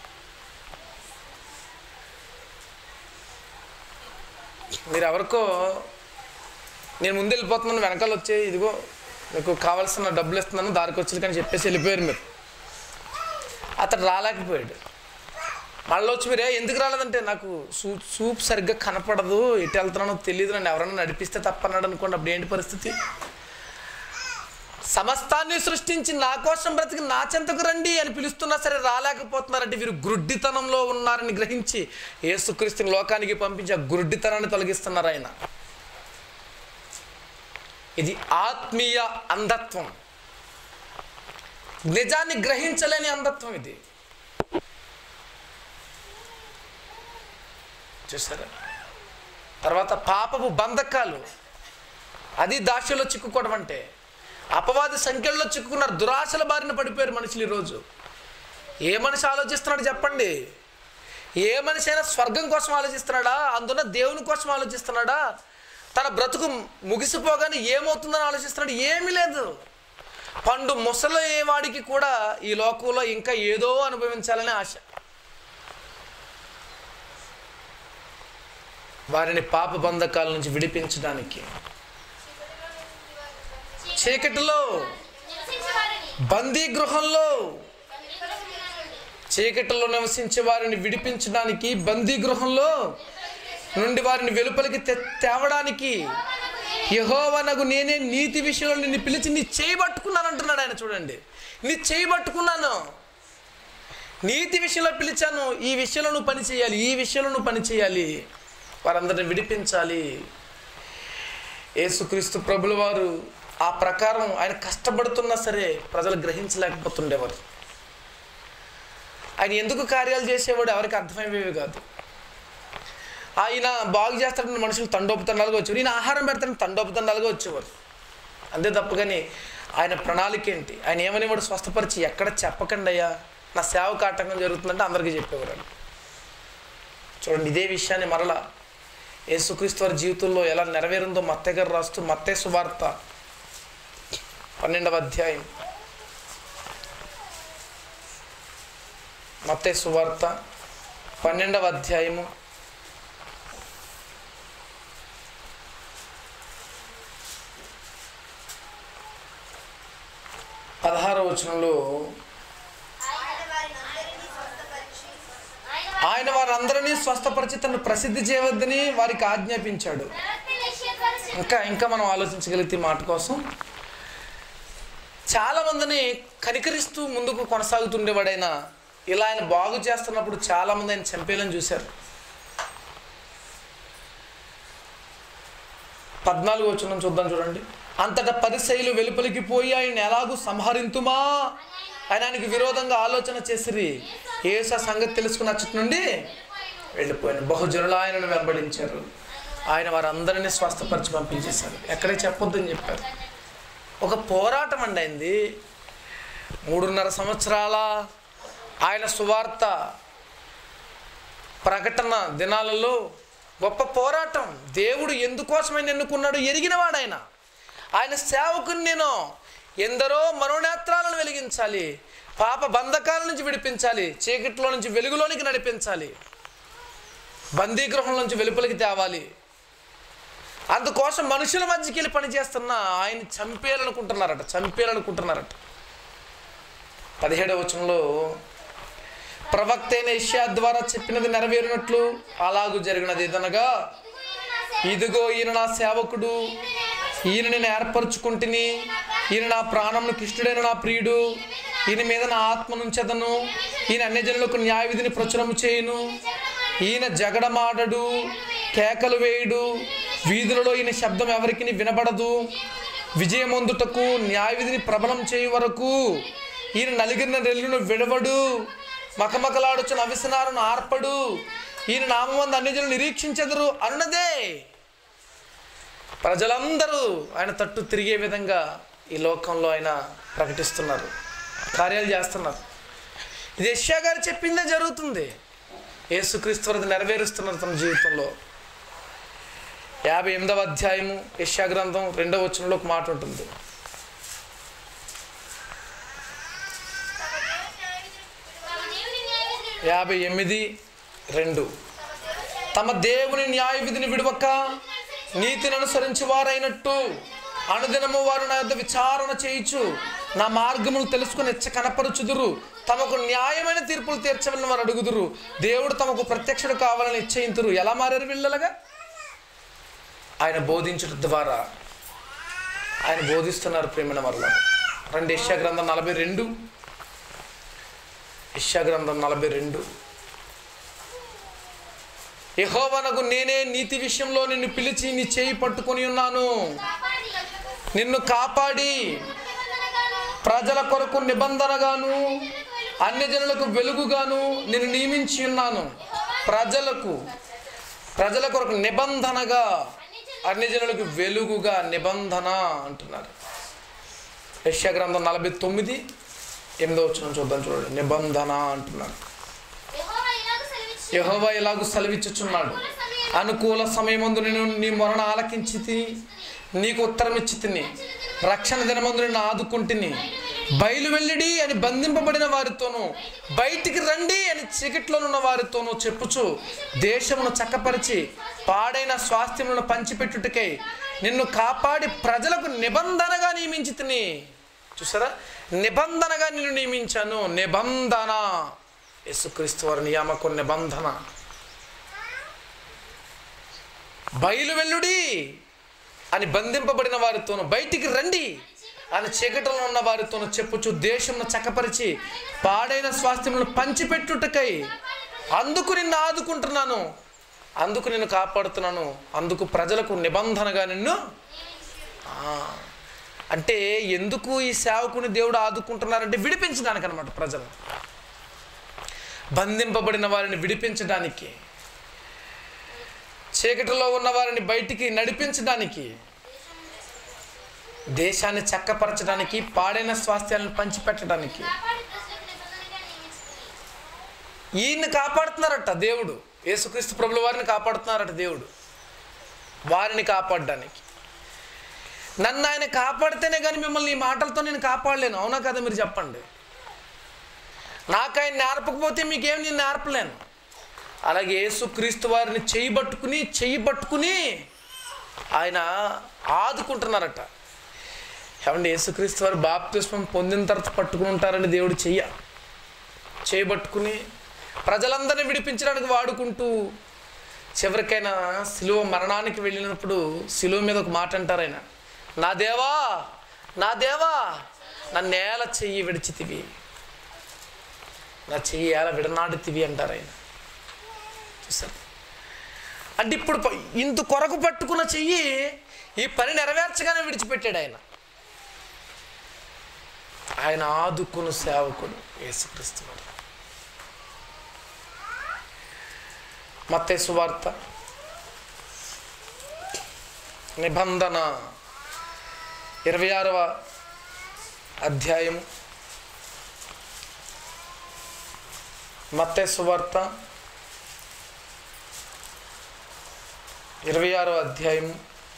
మీరు ఎవరికో నేను ముందు వెళ్ళిపోతున్నాను వెనకాల వచ్చే ఇదిగో మీకు కావాల్సిన డబ్బులు ఇస్తున్నాను దారికి వచ్చి కానీ చెప్పేసి వెళ్ళిపోయారు మీరు అతడు రాలేకపోయాడు మళ్ళీ వచ్చి మీరే ఎందుకు రాలేదంటే నాకు సూప్ సూప్ సరిగ్గా కనపడదు ఎటు వెళ్తున్నానో తెలియదు నన్ను ఎవరైనా నడిపిస్తే తప్పన్నాడు అనుకోండి అప్పుడు ఏంటి పరిస్థితి సమస్తాన్ని సృష్టించి నా కోసం బ్రతికి నా చెంతకు రండి అని పిలుస్తున్నా సరే రాలేకపోతున్నారంటే వీరు గుడ్డితనంలో ఉన్నారని గ్రహించి యేసుక్రీస్తుని లోకానికి పంపించి ఆ గుడ్డితనాన్ని తొలగిస్తున్నారు ఆయన ఇది ఆత్మీయ అంధత్వం నిజాన్ని గ్రహించలేని అంధత్వం ఇది చూసారా తర్వాత పాపపు బంధకాలు అది దాస్యలో చిక్కుకోవడం అంటే అపవాది సంఖ్యల్లో చిక్కుకున్నారు దురాశల బారిన పడిపోయారు మనుషులు ఈరోజు ఏ మనిషి ఆలోచిస్తున్నాడు చెప్పండి ఏ మనిషి అయినా స్వర్గం కోసం ఆలోచిస్తున్నాడా అందున దేవుని కోసం ఆలోచిస్తున్నాడా తన బ్రతుకు ముగిసిపోగానే ఏమవుతుందని ఆలోచిస్తున్నాడు ఏమీ లేదు పండు ముసలి వాడికి కూడా ఈ లోకంలో ఇంకా ఏదో అనుభవించాలని ఆశ వారిని పాప బంధకాల నుంచి విడిపించడానికి చీకటిలో నివసించే వారిని బందీ గృహంలో బందీగృహముల నుండి చీకటిలో నివసించే వారిని విడిపించడానికి బందీ గృహంలో నుండి వారిని వెలుపలికి తె- తేవడానికి యహోవనగు నేనే నీతి విషయంలో నిన్ను పిలిచి నీ చేయి పట్టుకున్నాను అంటున్నాడు ఆయన చూడండి నీ చేయి పట్టుకున్నాను నీతి విషయంలో పిలిచాను ఈ విషయంలో నువ్వు పని చేయాలి ఈ విషయంలో నువ్వు పని చేయాలి వారందరిని విడిపించాలి యేసుక్రీస్తు ప్రభుల వారు ఆ ప్రకారం ఆయన కష్టపడుతున్నా సరే ప్రజలు గ్రహించలేకపోతుండేవారు ఆయన ఎందుకు కార్యాలు చేసేవాడు ఎవరికి అర్థమయ్యేవి కాదు ఆయన బాగు చేస్తాడని మనుషులు తండోపుతండాలుగా వచ్చేవారు ఈయన ఆహారం పెడతాడని తండోపుతండాలుగా వచ్చేవారు అంతే తప్ప కానీ ఆయన ప్రణాళిక ఏంటి ఆయన ఏమనేవాడు స్వస్థపరిచి ఎక్కడ చెప్పకండి అయ్యా నా సేవకు ఆటంకం జరుగుతుందంటే అందరికీ చెప్పేవారు ఆయన. చూడండి ఇదే విషయాన్ని మరలా యేసుక్రీస్తు వారి జీవితంలో ఎలా నెరవేరిందో మత్తయ్య గారు రాస్తూ మత్తయ్య సువార్త పన్నెండవ అధ్యాయం మత్తయ్య సువార్త పన్నెండవ అధ్యాయము పదహారవ వచనంలో ఆయన వారినందరినీ స్వస్థపరిచి ఆయన ఆయన వారందరినీ స్వస్థపరిచి తను ప్రసిద్ధి చేయవద్దని వారికి ఆజ్ఞాపించాడు ప్రవక్త యెషయా ద్వారా చెప్పిన ఇంకా ఇంకా మనం ఆలోచించగలిగితే ఈ మాట కోసం చాలా మందిని కనికరిస్తూ ముందుకు కొనసాగుతుండేవాడైనా ఇలా ఆయన బాగు చేస్తున్నప్పుడు చాలా మంది ఆయన చంపేయాలని చూశారు పద్నాలుగు వచ్చిన చూద్దాం చూడండి అంతటా పరిశైలు వెలుపలికి పోయి ఆయన ఎలాగూ సంహరింతుమా ఆయన ఆయనకి విరోధంగా ఆలోచన చేసిరి ఏసా సంగతి తెలుసుకున్న అచ్చటి నుండి వెళ్ళిపోయాను బహుజనులు ఆయనను వెంబడించారు ఆయన వారందరినీ స్వస్థపరిచి పంపించేశారు ఎక్కడే చెప్పొద్దని చెప్పారు ఒక పోరాటం అండి అయింది మూడున్నర సంవత్సరాల ఆయన సువార్త ప్రకటన దినాలలో గొప్ప పోరాటం దేవుడు ఎందుకోసమైనా ఎన్నుకున్నాడు ఎరిగినవాడు ఆయన ఆయన సేవకుని నేను ఎందరో మనోనేత్రాలను వెలిగించాలి పాప బంధకాల నుంచి విడిపించాలి చీకటిలో నుంచి వెలుగులోనికి నడిపించాలి బందీగృహం నుంచి వెలుపలికి తేవాలి అందుకోసం మనుషుల మధ్యకి వెళ్ళి పని చేస్తున్న ఆయన చంపేయాలనుకుంటున్నారట చంపేయాలనుకుంటున్నారట పదిహేడవ వచనంలో ప్రవక్త అయిన ఇష్యా ద్వారా చెప్పినది నెరవేరినట్లు అలాగూ జరిగినది ఏదనగా ఇదిగో ఈయన నా సేవకుడు ఈయన నేను ఏర్పరచుకుంటుని ఈయన నా ప్రాణంను కృష్ణుడైన నా ప్రియుడు ఈయన మీద నా ఆత్మ నుంచెదను ఈయన అన్ని జనులకు న్యాయ విధిని ప్రచురము చేయును ఈయన జగడమాడడు కేకలు వేయుడు వీధులలో ఈయన శబ్దం ఎవరికి వినబడదు విజయమందుటకు న్యాయ విధిని ప్రబలం చేయు వరకు ఈయన నలిగిన రెల్లును విడవడు మకమకలాడుచున్న అవిసనాలను ఆర్పడు ఈయన నామందు అన్ని జనులు నిరీక్షించెదరు అన్నదే ప్రజలందరూ ఆయన తట్టు తిరిగే విధంగా ఈ లోకంలో ఆయన ప్రకటిస్తున్నారు కార్యాలు చేస్తున్నారు ఇది యెషయా గారు చెప్పిందే జరుగుతుంది యేసుక్రీస్తు వారిది నెరవేరుస్తున్నారు తన జీవితంలో యాభై ఎనిమిదవ అధ్యాయము యెషయా గ్రంథం రెండవ వచనంలో ఒక మాట ఉంటుంది తమ దేవుని న్యాయ విధులు యాభై ఎనిమిది రెండు తమ దేవుని న్యాయ విధిని విడవక నీతిని అనుసరించి వారైనట్టు అనుదినము వారు నా యొద్ద విచారణ చేయించు నా మార్గములు తెలుసుకుని ఎచ్చ కనపరుచుదురు తమకు న్యాయమైన తీర్పులు తీర్చవలని వారు అడుగుదురు దేవుడు తమకు ప్రత్యక్షుడు కావాలని ఇచ్చేయింతురు ఎలా మారారు వీళ్ళగా ఆయన బోధించడం ద్వారా ఆయన బోధిస్తున్నారు ప్రేమిన వల్ల రెండు యెషయా గ్రంథం నలభై రెండు యెషయా గ్రంథం నలభై రెండు యహోవనకు నేనే నీతి విషయంలో నిన్ను పిలిచి నీ చేయి పట్టుకొని ఉన్నాను కాపాడి నిన్ను కాపాడి నిబంధనగాను ప్రజల కొరకు నిబంధనగాను అన్య జనులకు వెలుగుగాను నేను నియమించి ఉన్నాను ప్రజలకు ప్రజల కొరకు నిబంధనగా అన్య జనులకు వెలుగుగా నిబంధన అంటున్నారు యెషయా గ్రంథం నలభై తొమ్మిది ఎనిమిదో వచ్చిన చూద్దాం చూడండి నిబంధన అంటున్నారు యెహోవా ఇలాగ సెలవిచ్చు యహోవా ఇలాగూ సెలవిచ్చుచున్నాడు అనుకూల సమయమందు నేను నీ మొరణ ఆలకించి తిని నీకు ఉత్తరం ఇచ్చి తిని రక్షణ దినమందు నేను ఆదుకుంటుని బయలు వెళ్ళిడి అని బంధింపబడిన వారితోనూ బయటికి రండి అని చీకట్లోనున్న వారితోనూ చెప్పుచు దేశమును చక్కపరిచి పాడైన స్వాస్థ్యములను పంచిపెట్టుటకై నిన్ను కాపాడి ప్రజలకు నిబంధనగా నియమించి తిని చూసారా నిబంధనగా నిన్ను నియమించాను నిబంధన యేసుక్రీస్తు వారి నియామకం నిబంధన బయలు వెల్లుడి అని బంధింపబడిన వారితోను బయటికి రండి అని చీకటిలో ఉన్న వారితోను చెప్పుచు దేశంను చక్కపరిచి పాడైన స్వాస్థ్యములను పంచిపెట్టుటకై అందుకు నిన్ను ఆదుకుంటున్నాను అందుకు నిన్ను కాపాడుతున్నాను అందుకు ప్రజలకు నిబంధనగా నిన్ను ఆ, అంటే ఎందుకు ఈ సేవకుని దేవుడు ఆదుకుంటున్నారంటే విడిపించడానికి అనమాట ప్రజలు బంధింపబడిన వారిని విడిపించడానికి చీకటిలో ఉన్న వారిని బయటికి నడిపించడానికి దేశాన్ని చక్కపరచడానికి పాడైన స్వాస్థ్యాలను పంచిపెట్టడానికి కాపాడి ప్రజలకు నిబంధనగా నియమించుకుని ఈయన్ని కాపాడుతున్నారట దేవుడు యేసుక్రీస్తు ప్రభుల వారిని కాపాడుతున్నారట దేవుడు వారిని కాపాడడానికి నన్ను ఆయన కాపాడితేనే కానీ మిమ్మల్ని ఈ మాటలతో నేను కాపాడలేను అవునా కదా మీరు చెప్పండి నాకు ఆయన నేర్పకపోతే మీకేం నేను నేర్పలేను అలాగే యేసుక్రీస్తు వారిని చెయ్యి పట్టుకుని చెయ్యి పట్టుకుని ఆయన ఆదుకుంటున్నారట ఏమండి యేసుక్రీస్తు వారు బాప్తిస్మం పొందిన తర్వాత పట్టుకుని ఉంటారని దేవుడు చెయ్య చేయబట్టుకుని ప్రజలందరినీ విడిపించడానికి వాడుకుంటూ చివరికైనా సిలువ మరణానికి వెళ్ళినప్పుడు సిలువ మీద ఒక మాట అంటారు ఆయన నా దేవా నా దేవా నా నేల చెయ్యి విడిచితివి నా చెయ్యి ఎలా విడనాడుతివి అంటారు ఆయన చూసారు అంటే ఇప్పుడు ప- ఇంత కొరకు పట్టుకున్న చెయ్యి ఈ పని నెరవేర్చగానే విడిచిపెట్టాడు ఆయన ఆయన ఆదుకున్న సేవకుడు యేసుక్రీస్తు వారు మత్తయి సువార్త నిబంధన ఇరవై ఆరవ అధ్యాయం మత్తయి సువార్త ఇరవై ఆరవ అధ్యాయం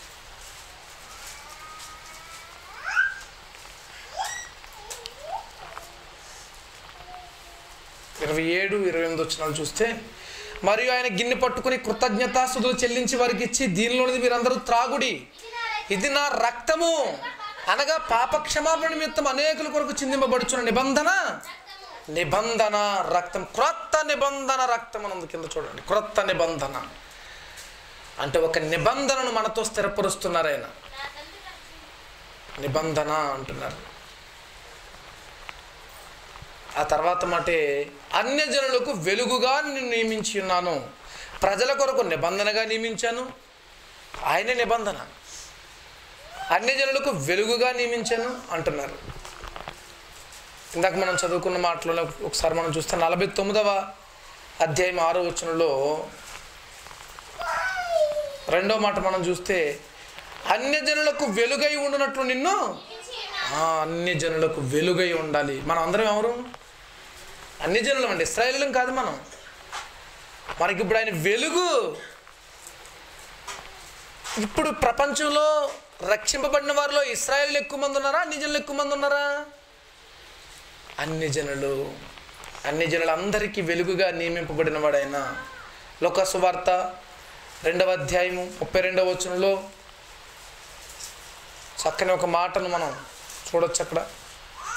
ఇరవై ఏడు ఇరవై ఎనిమిది వచ్చినాలు చూస్తే మరియు ఆయన గిన్నె పట్టుకుని కృతజ్ఞతాసుదులు చెల్లించి వారికి ఇచ్చి దీనిలోనిది మీరందరూ త్రాగుడి ఇది నా రక్తము అనగా పాప క్షమాపణ నిమిత్తం అనేకుల కొరకు చిందింపబడుచున్న నిబంధన నిబంధన రక్తం క్రొత్త నిబంధన రక్తం అని ఉంది కింద చూడండి క్రొత్త నిబంధన అంటే ఒక నిబంధనను మనతో స్థిరపరుస్తున్నారు ఆయన నా తండ్రి రక్షణ నిబంధన అంటున్నారు ఆ తర్వాత మాటే అన్యజనులకు వెలుగుగా నేను నియమించి ఉన్నాను ప్రజల కొరకు నిబంధనగా నియమించాను ఆయనే నిబంధన అన్యజనులకు వెలుగుగా నియమించాను అంటున్నారు ఇందాక మనం చదువుకున్న మాటలో ఒకసారి మనం చూస్తే నలభై తొమ్మిదవ అధ్యాయం ఆరో వచనంలో రెండో మాట మనం చూస్తే అన్యజనులకు వెలుగై ఉండునట్లు నిన్ను ఆ, అన్ని జనులకు వెలుగై ఉండాలి మనం అందరం ఎవరు అన్ని జనులం అండి ఇస్రాయేలం కాదు మనం మనకి ఇప్పుడు ఆయన వెలుగు ఇప్పుడు ప్రపంచంలో రక్షింపబడిన వారిలో ఇస్రాయేల్ ఎక్కువ మంది ఉన్నారా అన్ని జనులు ఎక్కువ మంది ఉన్నారా అన్ని జనులు అన్ని జనులందరికీ వెలుగుగా నియమింపబడిన వాడైన లోకసు వార్త రెండవ అధ్యాయము ముప్పై రెండవ వచనంలో చక్కని ఒక మాటను మనం చూడొచ్చు అక్కడ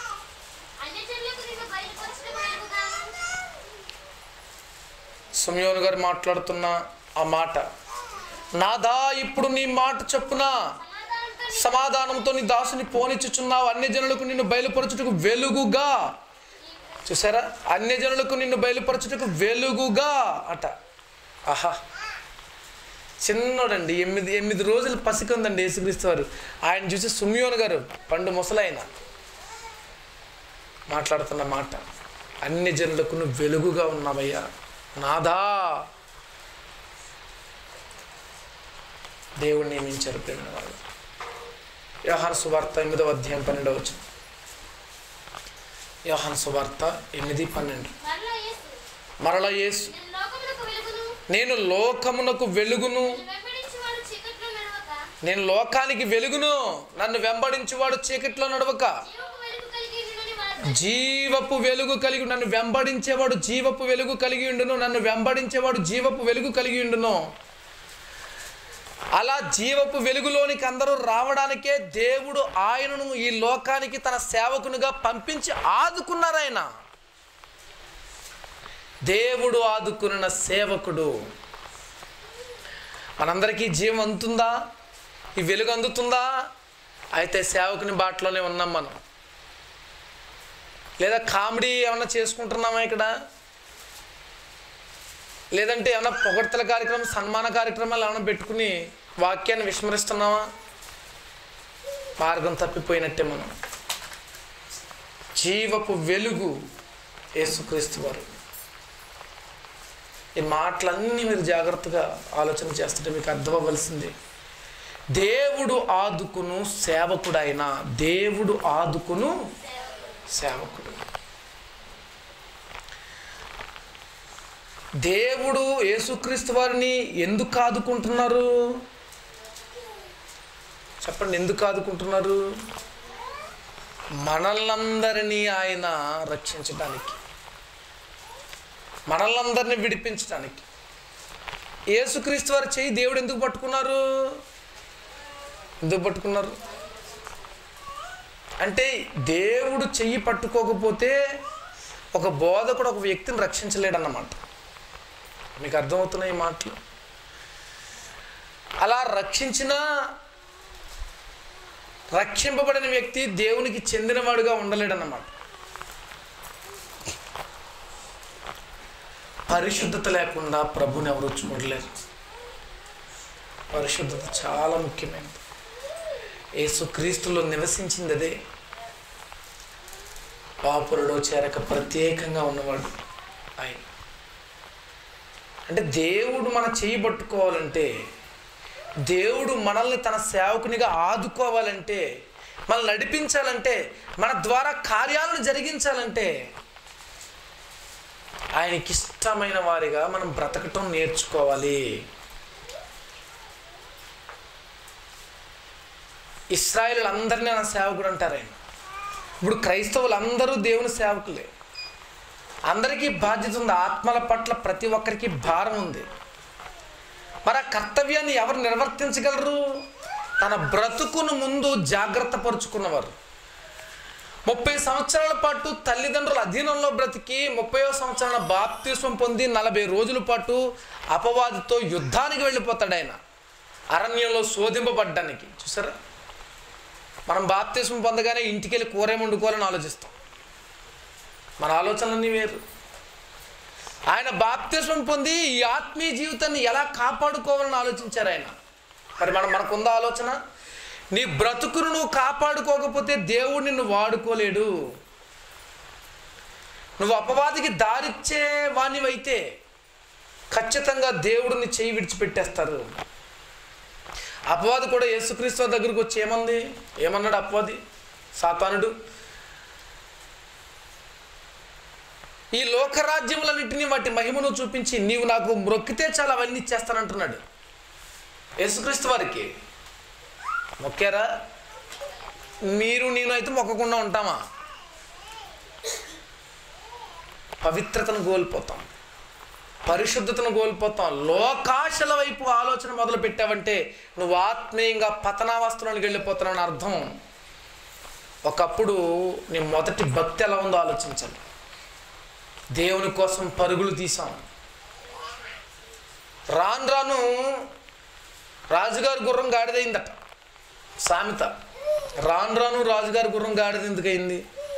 సుమయోను గారు మాట్లాడుతున్న ఆ మాట నాదా ఇప్పుడు నీ మాట చొప్పున సమాధానంతో సమాధానంతో నీ దాసుని పోనిచ్చుచున్నావు అన్ని జనులకు నిన్ను బయలుపరచుటకు వెలుగుగా చూసారా అన్య జనులకు నిన్ను బయలుపరచుటకు వెలుగుగా అట ఆహా చిన్నోడండి ఎనిమిది ఎనిమిది రోజులు పసికందండి యేసుక్రీస్తు వారు ఆయన చూసి సుమియోన్ గారు పండు ముసలాయన మాట్లాడుతున్న మాట అన్ని జనులకు నువ్వు వెలుగుగా ఉన్నావయ్యా నాదా దేవుడు నియమించారు ప్రేమ వాళ్ళు యోహాన్ సువార్త ఎనిమిదవ అధ్యాయం పన్నెండవ వచ్చిన యోహాన్ సువార్త ఎనిమిది పన్నెండు మరలా యేసు మరల యేసు నేను లోకమునకు వెలుగును నేను లోకమునకు వెలుగును నన్ను వెంబడించువాడు చీకట్లో నడవక నేను లోకానికి వెలుగును నన్ను వెంబడించువాడు చీకట్లో నడవక జీవపు వెలుగు కలిగి ఉండునని జీవపు వెలుగు కలిగి వాడు నన్ను వెంబడించేవాడు జీవపు వెలుగు కలిగి ఉండును నన్ను వెంబడించేవాడు జీవపు వెలుగు కలిగి ఉండును అలా జీవపు వెలుగులోనికి అందరూ రావడానికే దేవుడు ఆయనను ఈ లోకానికి తన సేవకునిగా పంపించి ఆదుకున్నారు ఆయన దేవుడు ఆదుకున్న సేవకుడు మనందరికీ జీవం అందుతుందా ఈ వెలుగు అందుతుందా అయితే సేవకుని బాటలోనే ఉన్నాం మనం లేదా కామెడీ ఏమన్నా చేసుకుంటున్నామా ఇక్కడ లేదంటే ఏమన్నా పొగడ్తల కార్యక్రమం సన్మాన కార్యక్రమాలు ఏమైనా పెట్టుకుని వాక్యాన్ని విస్మరిస్తున్నామా మార్గం తప్పిపోయినట్టే మనం జీవపు వెలుగు యేసుక్రీస్తు వారు ఈ మాటలన్నీ మీరు జాగ్రత్తగా ఆలోచన చేస్తుంటే మీకు అర్థం అవ్వాల్సింది దేవుడు ఆదుకును సేవకుడైన దేవుడు ఆదుకును సేవకుడు దేవుడు యేసుక్రీస్తు వారిని ఎందుకు ఆదుకుంటున్నారు చెప్పండి ఎందుకు ఆదుకుంటున్నారు మనల్నందరినీ ఆయన రక్షించడానికి మనల్నందరినీ విడిపించడానికి యేసుక్రీస్తు వారి చెయ్యి దేవుడు ఎందుకు పట్టుకున్నారు ఎందుకు పట్టుకున్నారు అంటే దేవుడు చెయ్యి పట్టుకోకపోతే ఒక బోధకుడు ఒక వ్యక్తిని రక్షించలేడన్నమాట మీకు అర్థమవుతున్నాయి ఈ మాటలు అలా రక్షించిన రక్షింపబడిన వ్యక్తి దేవునికి చెందినవాడుగా ఉండలేడన్నమాట పరిశుద్ధత లేకుండా ప్రభుని ఎవరు చూడలేరు పరిశుద్ధత చాలా ముఖ్యమైనది యేసుక్రీస్తులో నివసించింది అదే పాపులలో చేరక ప్రత్యేకంగా ఉన్నవాడు ఆయన అంటే దేవుడు మన చేయి పట్టుకోవాలంటే దేవుడు మనల్ని తన సేవకునిగా ఆదుకోవాలంటే మనల్ని నడిపించాలంటే మన ద్వారా కార్యాలను జరిగించాలంటే ఆయనకి ఇష్టమైన వారిగా మనం బ్రతకటం నేర్చుకోవాలి ఇస్రాయిల్ అందరినీ నా సేవకుడు అంటారు ఆయన ఇప్పుడు క్రైస్తవులు అందరూ దేవుని సేవకులే అందరికీ బాధ్యత ఉంది ఆత్మల పట్ల ప్రతి ఒక్కరికి భారం ఉంది మరి ఆ కర్తవ్యాన్ని ఎవరు నిర్వర్తించగలరు తన బ్రతుకును ముందు జాగ్రత్త పరుచుకున్నవారు ముప్పై సంవత్సరాల పాటు తల్లిదండ్రుల అధీనంలో బ్రతికి ముప్పయో సంవత్సరాల బాప్తిస్వం పొంది నలభై రోజుల పాటు అపవాదితో యుద్ధానికి వెళ్ళిపోతాడు ఆయన అరణ్యంలో శోధింపబడ్డానికి చూసారా మనం బాప్తిస్వం పొందగానే ఇంటికి వెళ్ళి కూర ఏమి వండుకోవాలని ఆలోచిస్తాం మన ఆలోచనలన్నీ వేరు ఆయన బాప్తిస్వం పొంది ఈ ఆత్మీయ జీవితాన్ని ఎలా కాపాడుకోవాలని ఆలోచించారు ఆయన మరి మనం మనకుందా ఆలోచన నీ బ్రతుకును నువ్వు కాపాడుకోకపోతే దేవుడు నిన్ను వాడుకోలేడు నువ్వు అపవాదికి దారిచ్చే వానివైతే ఖచ్చితంగా దేవుడిని చేయి విడిచిపెట్టేస్తారు అపవాది కూడా యేసుక్రీస్తు దగ్గరికి వచ్చి ఏమంది ఏమన్నాడు అపవాది సాతానుడు ఈ లోకరాజ్యములన్నింటినీ వాటి మహిమను చూపించి నీవు నాకు మొక్కితే చాలా అవన్నీ ఇచ్చేస్తానంటున్నాడు యేసుక్రీస్తు వారికి మొక్కారా మీరు నేను అయితే మొక్కకుండా ఉంటామా పవిత్రతను కోల్పోతాం పరిశుద్ధతను కోల్పోతాం లోకాశల వైపు ఆలోచన మొదలు పెట్టావంటే నువ్వు ఆత్మీయంగా పతనావస్థలోనికి వెళ్ళిపోతున్నావు అని అర్థం ఒకప్పుడు నీ మొదటి భక్తి ఎలా ఉందో ఆలోచించాలి దేవుని కోసం పరుగులు తీసాం రాను రాను రాజుగారి గుర్రం గాడిదయిందట సామెత రాను రాను రాజుగారి గుర్రం గాడిద ఎందుకయింది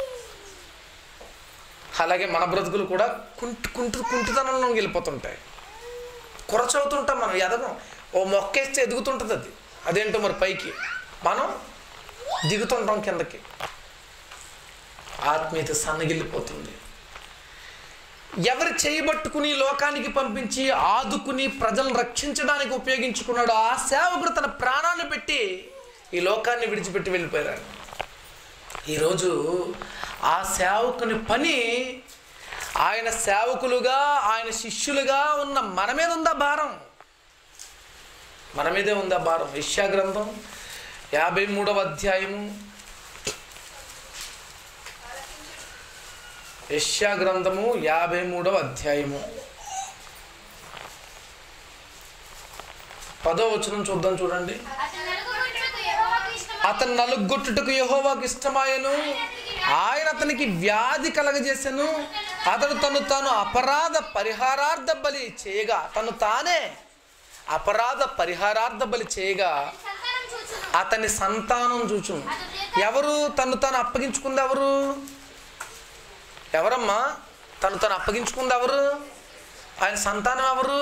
అలాగే మన బ్రతుకులు కూడా కుంటు కుంటు కుంటుతనంలో వెళ్ళిపోతుంటాయి కొరచవుతుంటాం మనం ఎదగం ఓ మొక్కేస్తే ఎదుగుతుంటుంది అది అదేంటో మరి పైకి మనం దిగుతుంటాం కిందకి ఆత్మీయత సన్నగిల్లిపోతుంది ఎవరు చేయబట్టుకుని లోకానికి పంపించి ఆదుకుని ప్రజలను రక్షించడానికి ఉపయోగించుకున్నాడో ఆ సేవకుడు తన ప్రాణాన్ని పెట్టి ఈ లోకాన్ని విడిచిపెట్టి వెళ్ళిపోయారు ఈరోజు ఆ సేవకుని పని ఆయన సేవకులుగా ఆయన శిష్యులుగా ఉన్న మన మీద ఉందా భారం మన మీదే ఉందా భారం యెషయా గ్రంథం యాభై మూడవ అధ్యాయము యెషయా గ్రంథము యాభై మూడవ అధ్యాయము పదో వచనం చూద్దాం చూడండి అతని నలుగురుటకు యెహోవాకు ఇష్టమైన అతను నలుగొట్టుటకు యహోవాకు ఇష్టమాయను ఆయన అతనికి వ్యాధి కలగజేసెను అతడు తను తాను అపరాధ పరిహారార్థ బలి చేయగా తను తానే అపరాధ పరిహారార్థ బలి చేయగా సంతానం చూచును అతని సంతానం చూచును అతడు దీర్ఘ ఎవరు తను తాను అప్పగించుకుంది ఎవరు ఎవరమ్మా తను తను అప్పగించుకుంది ఎవరు ఆయన సంతానం ఎవరు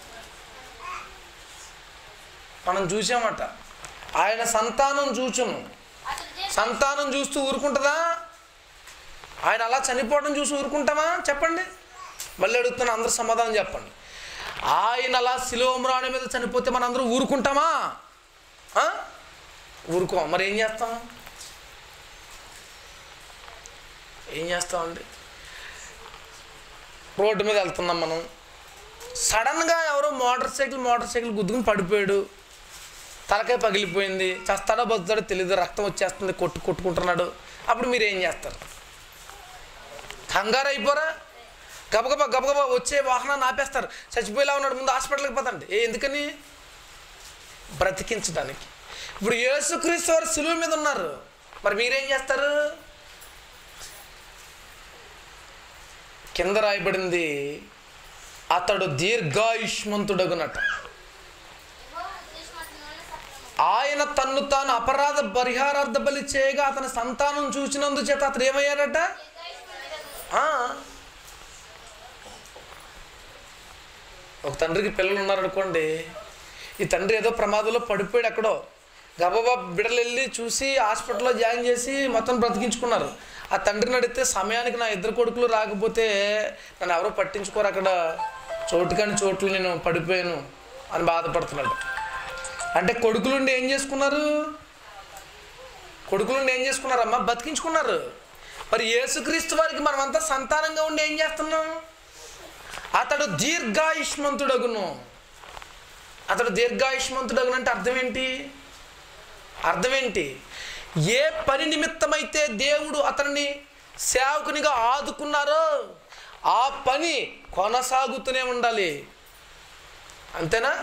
మనం చూసామట ఆయన సంతానం చూచును అతడు దీర్ఘ సంతానం చూస్తూ ఊరుకుంటుందా ఆయన అలా చనిపోవడం చూసి ఊరుకుంటామా చెప్పండి మళ్ళీ అడుగుతున్నా అందరూ సమాధానం చెప్పండి ఆయన అలా శిలోమ్రాణి మీద చనిపోతే మనం అందరూ ఊరుకుంటామా ఆ? ఊరుకోం మరి ఏం చేస్తాం ఏం చేస్తామండి రోడ్డు మీద వెళ్తున్నాం మనం సడన్గా ఎవరో మోటార్ సైకిల్ మోటార్ సైకిల్ గుద్దుకుని పడిపోయాడు తలకాయ పగిలిపోయింది చస్తాడో బతుతాడో తెలియదు రక్తం వచ్చేస్తుంది కొట్టు కొట్టుకుంటున్నాడు అప్పుడు మీరు ఏం చేస్తారు కంగారు అయిపోరా గబగబా గబగబా వచ్చే వాహనాన్ని ఆపేస్తారు చచ్చిపోయేలా ఉన్నాడు ముందు హాస్పిటల్కి పోతండి ఏ ఎందుకని బ్రతికించడానికి ఇప్పుడు యేసుక్రీస్తు వారు సులువు మీద ఉన్నారు మరి మీరేం చేస్తారు కింద రాయబడింది అతడు దీర్ఘాయుష్మంతుడగునట యెహోవా ఉద్దేశం అతని వలన సఫలము ఆయన తన్ను తాను అపరాధ పరిహారార్థ బలి చేయగా అతని సంతానం చూసినందు చేత అతడు ఏమయ్యాడట ఆ. ఒక తండ్రికి పిల్లలు ఉన్నారనుకోండి ఈ తండ్రి ఏదో ప్రమాదంలో పడిపోయాడు ఎక్కడో గబగబా బిడలు వెళ్ళి చూసి హాస్పిటల్లో జాయిన్ చేసి మొత్తం బ్రతికించుకున్నారు ఆ తండ్రిని అడిగితే సమయానికి నా ఇద్దరు కొడుకులు రాకపోతే నన్ను ఎవరో పట్టించుకోరు అక్కడ చోటు కాని చోట్లు నేను పడిపోయాను అని బాధపడుతున్నాడు అంటే కొడుకులుండి ఏం చేసుకున్నారు కొడుకులుండి ఏం చేసుకున్నారమ్మా బతికించుకున్నారు మరి యేసుక్రీస్తు వారికి మనమంతా సంతానంగా ఉండి ఏం చేస్తున్నాం అతడు దీర్ఘాయుష్మంతుడగును అతడు దీర్ఘాయుష్మంతుడగును అంటే అర్థం ఏంటి అర్థం ఏంటి ఏ పని నిమిత్తమైతే దేవుడు అతన్ని సేవకునిగా ఆదుకున్నారో ఆ పని కొనసాగుతూనే ఉండాలి అంతేనా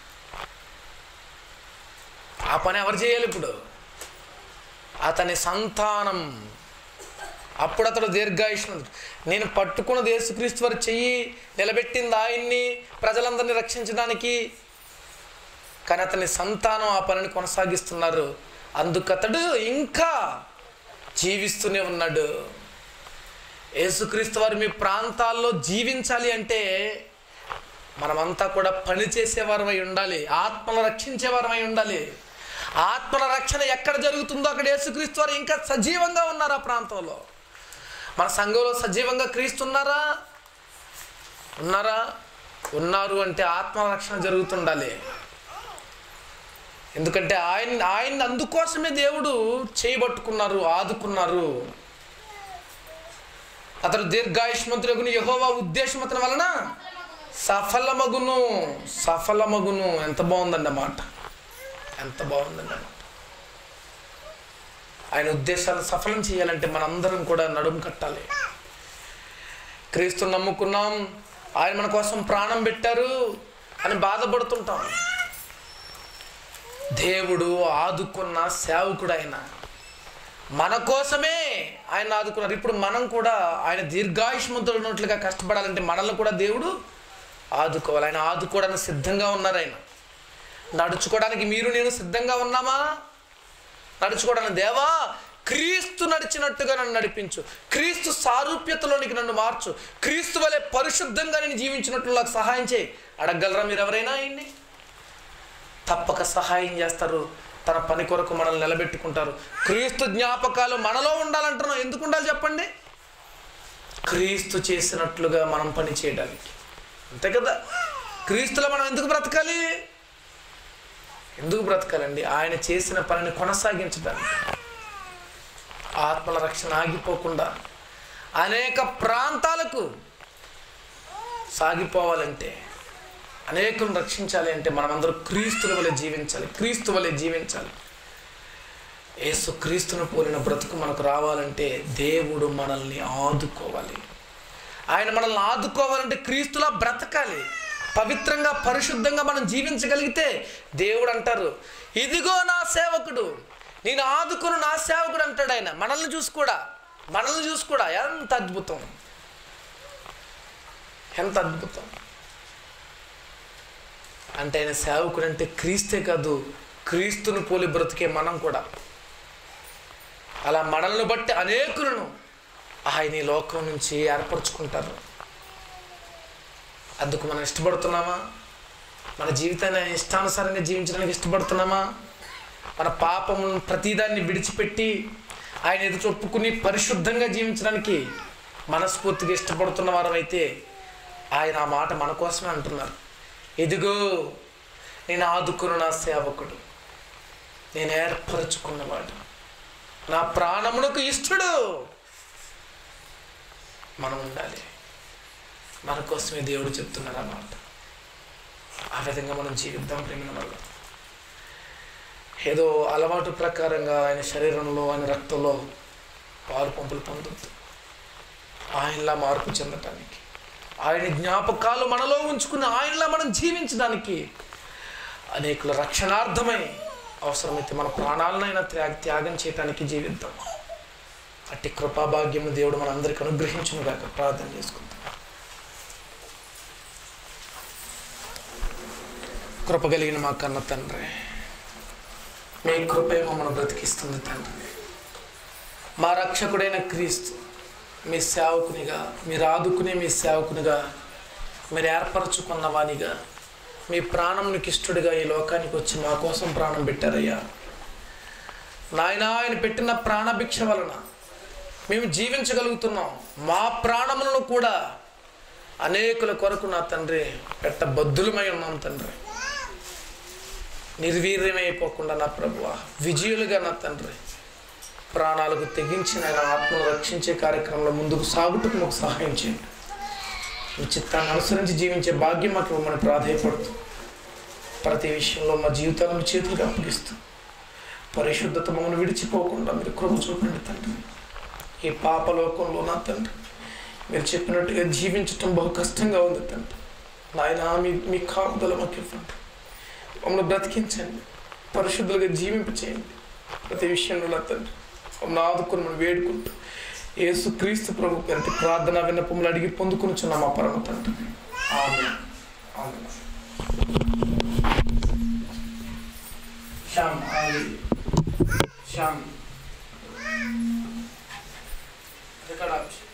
ఆ పని ఎవరు చేయాలి ఇప్పుడు అతని సంతానం అప్పుడు అతడు దీర్ఘాయుష్మంతుడు నేను పట్టుకున్న యేసుక్రీస్తు వారి చెయ్యి నిలబెట్టింది ఆయన్ని ప్రజలందరినీ రక్షించడానికి కానీ అతని సంతానం ఆ పనిని కొనసాగిస్తున్నారు అందుకతడు ఇంకా జీవిస్తూనే ఉన్నాడు యేసుక్రీస్తు వారు మీ ప్రాంతాల్లో జీవించాలి అంటే మనమంతా కూడా పని చేసేవారమై ఉండాలి ఆత్మను రక్షించేవారమై ఉండాలి ఆత్మల రక్షణ ఎక్కడ జరుగుతుందో అక్కడ యేసుక్రీస్తు వారు ఇంకా సజీవంగా ఉన్నారు ఆ ప్రాంతంలో మన సంఘంలో సజీవంగా క్రీస్తున్నారా ఉన్నారా ఉన్నారు అంటే ఆత్మ రక్షణ జరుగుతుండాలి ఎందుకంటే ఆయన ఆయన అందుకోసమే దేవుడు చేయబట్టుకున్నారు ఆదుకున్నారు అతడు దీర్ఘాయుష్మంతుడుగును యహోవా ఉద్దేశం అతని వలన సఫలమగును సఫలమగును ఎంత బాగుందండి అన్నమాట ఎంత బాగుందండి అన్నమాట ఆయన ఉద్దేశాలను సఫలం చేయాలంటే మనందరం కూడా నడుము కట్టాలి క్రీస్తుని నమ్ముకున్నాం ఆయన మన కోసం ప్రాణం పెట్టారు అని బాధపడుతుంటాం దేవుడు ఆదుకున్న సేవకుడు ఆయన మన కోసమే ఆయన ఆదుకున్నారు ఇప్పుడు మనం కూడా ఆయన దీర్ఘాయుష్మంతుడు ఉన్నట్లుగా కష్టపడాలంటే మనల్ని కూడా దేవుడు ఆదుకోవాలి ఆయన ఆదుకోవడానికి సిద్ధంగా ఉన్నారు ఆయన నడుచుకోవడానికి మీరు నేను సిద్ధంగా ఉన్నామా నడుచుకోవడానికి దేవా క్రీస్తు నడిచినట్టుగా నన్ను నడిపించు క్రీస్తు సారూప్యతలోనికి నన్ను మార్చు క్రీస్తు వలె పరిశుద్ధంగా నేను జీవించినట్లు నాకు సహాయం చేయి అడగగలరా మీరు ఎవరైనా ఆయన్ని తప్పక సహాయం చేస్తారు తన పని కొరకు మనల్ని నిలబెట్టుకుంటారు క్రీస్తు జ్ఞాపకాలు మనలో ఉండాలంటున్నాం ఎందుకు ఉండాలి చెప్పండి క్రీస్తు చేసినట్లుగా మనం పని చేయడానికి అంతే కదా క్రీస్తులో మనం ఎందుకు బ్రతకాలి ఎందుకు బ్రతకాలండి ఆయన చేసిన పనిని కొనసాగించడానికి ఆత్మల రక్షణ ఆగిపోకుండా అనేక ప్రాంతాలకు సాగిపోవాలంటే అనేకులను రక్షించాలి అంటే మనమందరూ క్రీస్తుల వలె జీవించాలి క్రీస్తు వలె జీవించాలి యేసు క్రీస్తును పోలిన బ్రతుకు మనకు రావాలంటే దేవుడు మనల్ని ఆదుకోవాలి ఆయన మనల్ని ఆదుకోవాలంటే క్రీస్తులా బ్రతకాలి పవిత్రంగా పరిశుద్ధంగా మనం జీవించగలిగితే దేవుడు అంటారు ఇదిగో నా సేవకుడు నేను ఆదుకుని నా సేవకుడు అంటాడు ఆయన మనల్ని చూసి కూడా మనల్ని చూసి కూడా ఎంత అద్భుతం ఎంత అద్భుతం అంటే ఆయన సేవకుడు అంటే క్రీస్తే కాదు క్రీస్తును పోలి బ్రతికే మనం కూడా అలా మనల్ని బట్టి అనేకులను ఆయన ఈ లోకం నుంచి ఏర్పరచుకుంటారు అందుకు మనం ఇష్టపడుతున్నామా మన జీవితాన్ని ఆయన ఇష్టానుసారంగా జీవించడానికి ఇష్టపడుతున్నామా మన పాపములను ప్రతిదాన్ని విడిచిపెట్టి ఆయన ఎదుటి ఒప్పుకుని పరిశుద్ధంగా జీవించడానికి మనస్ఫూర్తిగా ఇష్టపడుతున్న వారమైతే ఆయన ఆ మాట మన కోసమే అంటున్నారు ఇదిగో నేను ఆదుకున్న నా సేవకుడు నేను ఏర్పరచుకున్నవాడు నా ప్రాణమునకు ఇష్టడు మనం ఉండాలి మన కోసమే దేవుడు చెప్తున్నారు అన్నమాట ఆ విధంగా మనం జీవిద్దాం ప్రేమిన వల్ల ఏదో అలవాటు ప్రకారంగా ఆయన శరీరంలో ఆయన రక్తంలో పాలు పంపులు పొందొద్దు ఆయనలా మార్పు చెందటానికి ఆయన జ్ఞాపకాలు మనలో ఉంచుకుని ఆయనలా మనం జీవించడానికి అనేకుల రక్షణార్థమై అవసరమైతే మన ప్రాణాలనైనా త్యాగ త్యాగం చేయటానికి జీవిద్దాం అట్టి కృపాభాగ్యము దేవుడు మనందరికి అనుగ్రహించును గాక ప్రార్థన చేసుకుందాం కృప కలిగిన మా కన్న తండ్రి మీ కృపే మమ్మల్ని బ్రతికిస్తుంది తండ్రి మా రక్షకుడైన క్రీస్తు మీ సేవకునిగా మీరు ఆదుకునే మీ సేవకునిగా మీరు ఏర్పరచుకున్న వానిగా మీ ప్రాణంనికి ఇష్టడుగా ఈ లోకానికి వచ్చి మా కోసం ప్రాణం పెట్టారయ్యా నాయన ఆయన పెట్టిన ప్రాణభిక్ష వలన మేము జీవించగలుగుతున్నాం మా ప్రాణములను కూడా అనేకుల కొరకు నా తండ్రి పెట్టబద్దులమై ఉన్నాం తండ్రి నిర్వీర్యమైపోకుండా నా ప్రభువ విజయులుగా నా తండ్రి ప్రాణాలకు తెగించిన ఆయన ఆత్మను రక్షించే కార్యక్రమంలో ముందుకు సాగుటకు మాకు సహాయం చేయండి మీ చిత్తాన్ని అనుసరించి జీవించే భాగ్యం మాకు ఇవ్వమని ప్రాధాయపడుతూ ప్రతి విషయంలో మా జీవితాలను మీ చేతులకు అప్పగిస్తూ పరిశుద్ధత మమ్మల్ని విడిచిపోకుండా మీరు కృప చూపండి తండ్రి ఈ పాపలోకంలో నా తండ్రి మీరు చెప్పినట్టుగా జీవించటం బహు కష్టంగా ఉంది తండ్రి నాయన మీ మీ కాపుదల మాకు ఇవ్వండి మమ్మల్ని బ్రతికించండి పరిశుద్ధులుగా జీవింపచేయండి ప్రతి విషయంలో నా తండ్రి మమ్మల్ని ఆదుకుని మనం వేడుకుంటూ యేసు క్రీస్తు ప్రభు పేరిటి ప్రార్థన విన్నపములు అడిగి పొందుకుని మా పరమ తండ్రి ఆమె శ్యామ్ ఆలి శ్యామ్ రికార్డ్ ఆప్షన్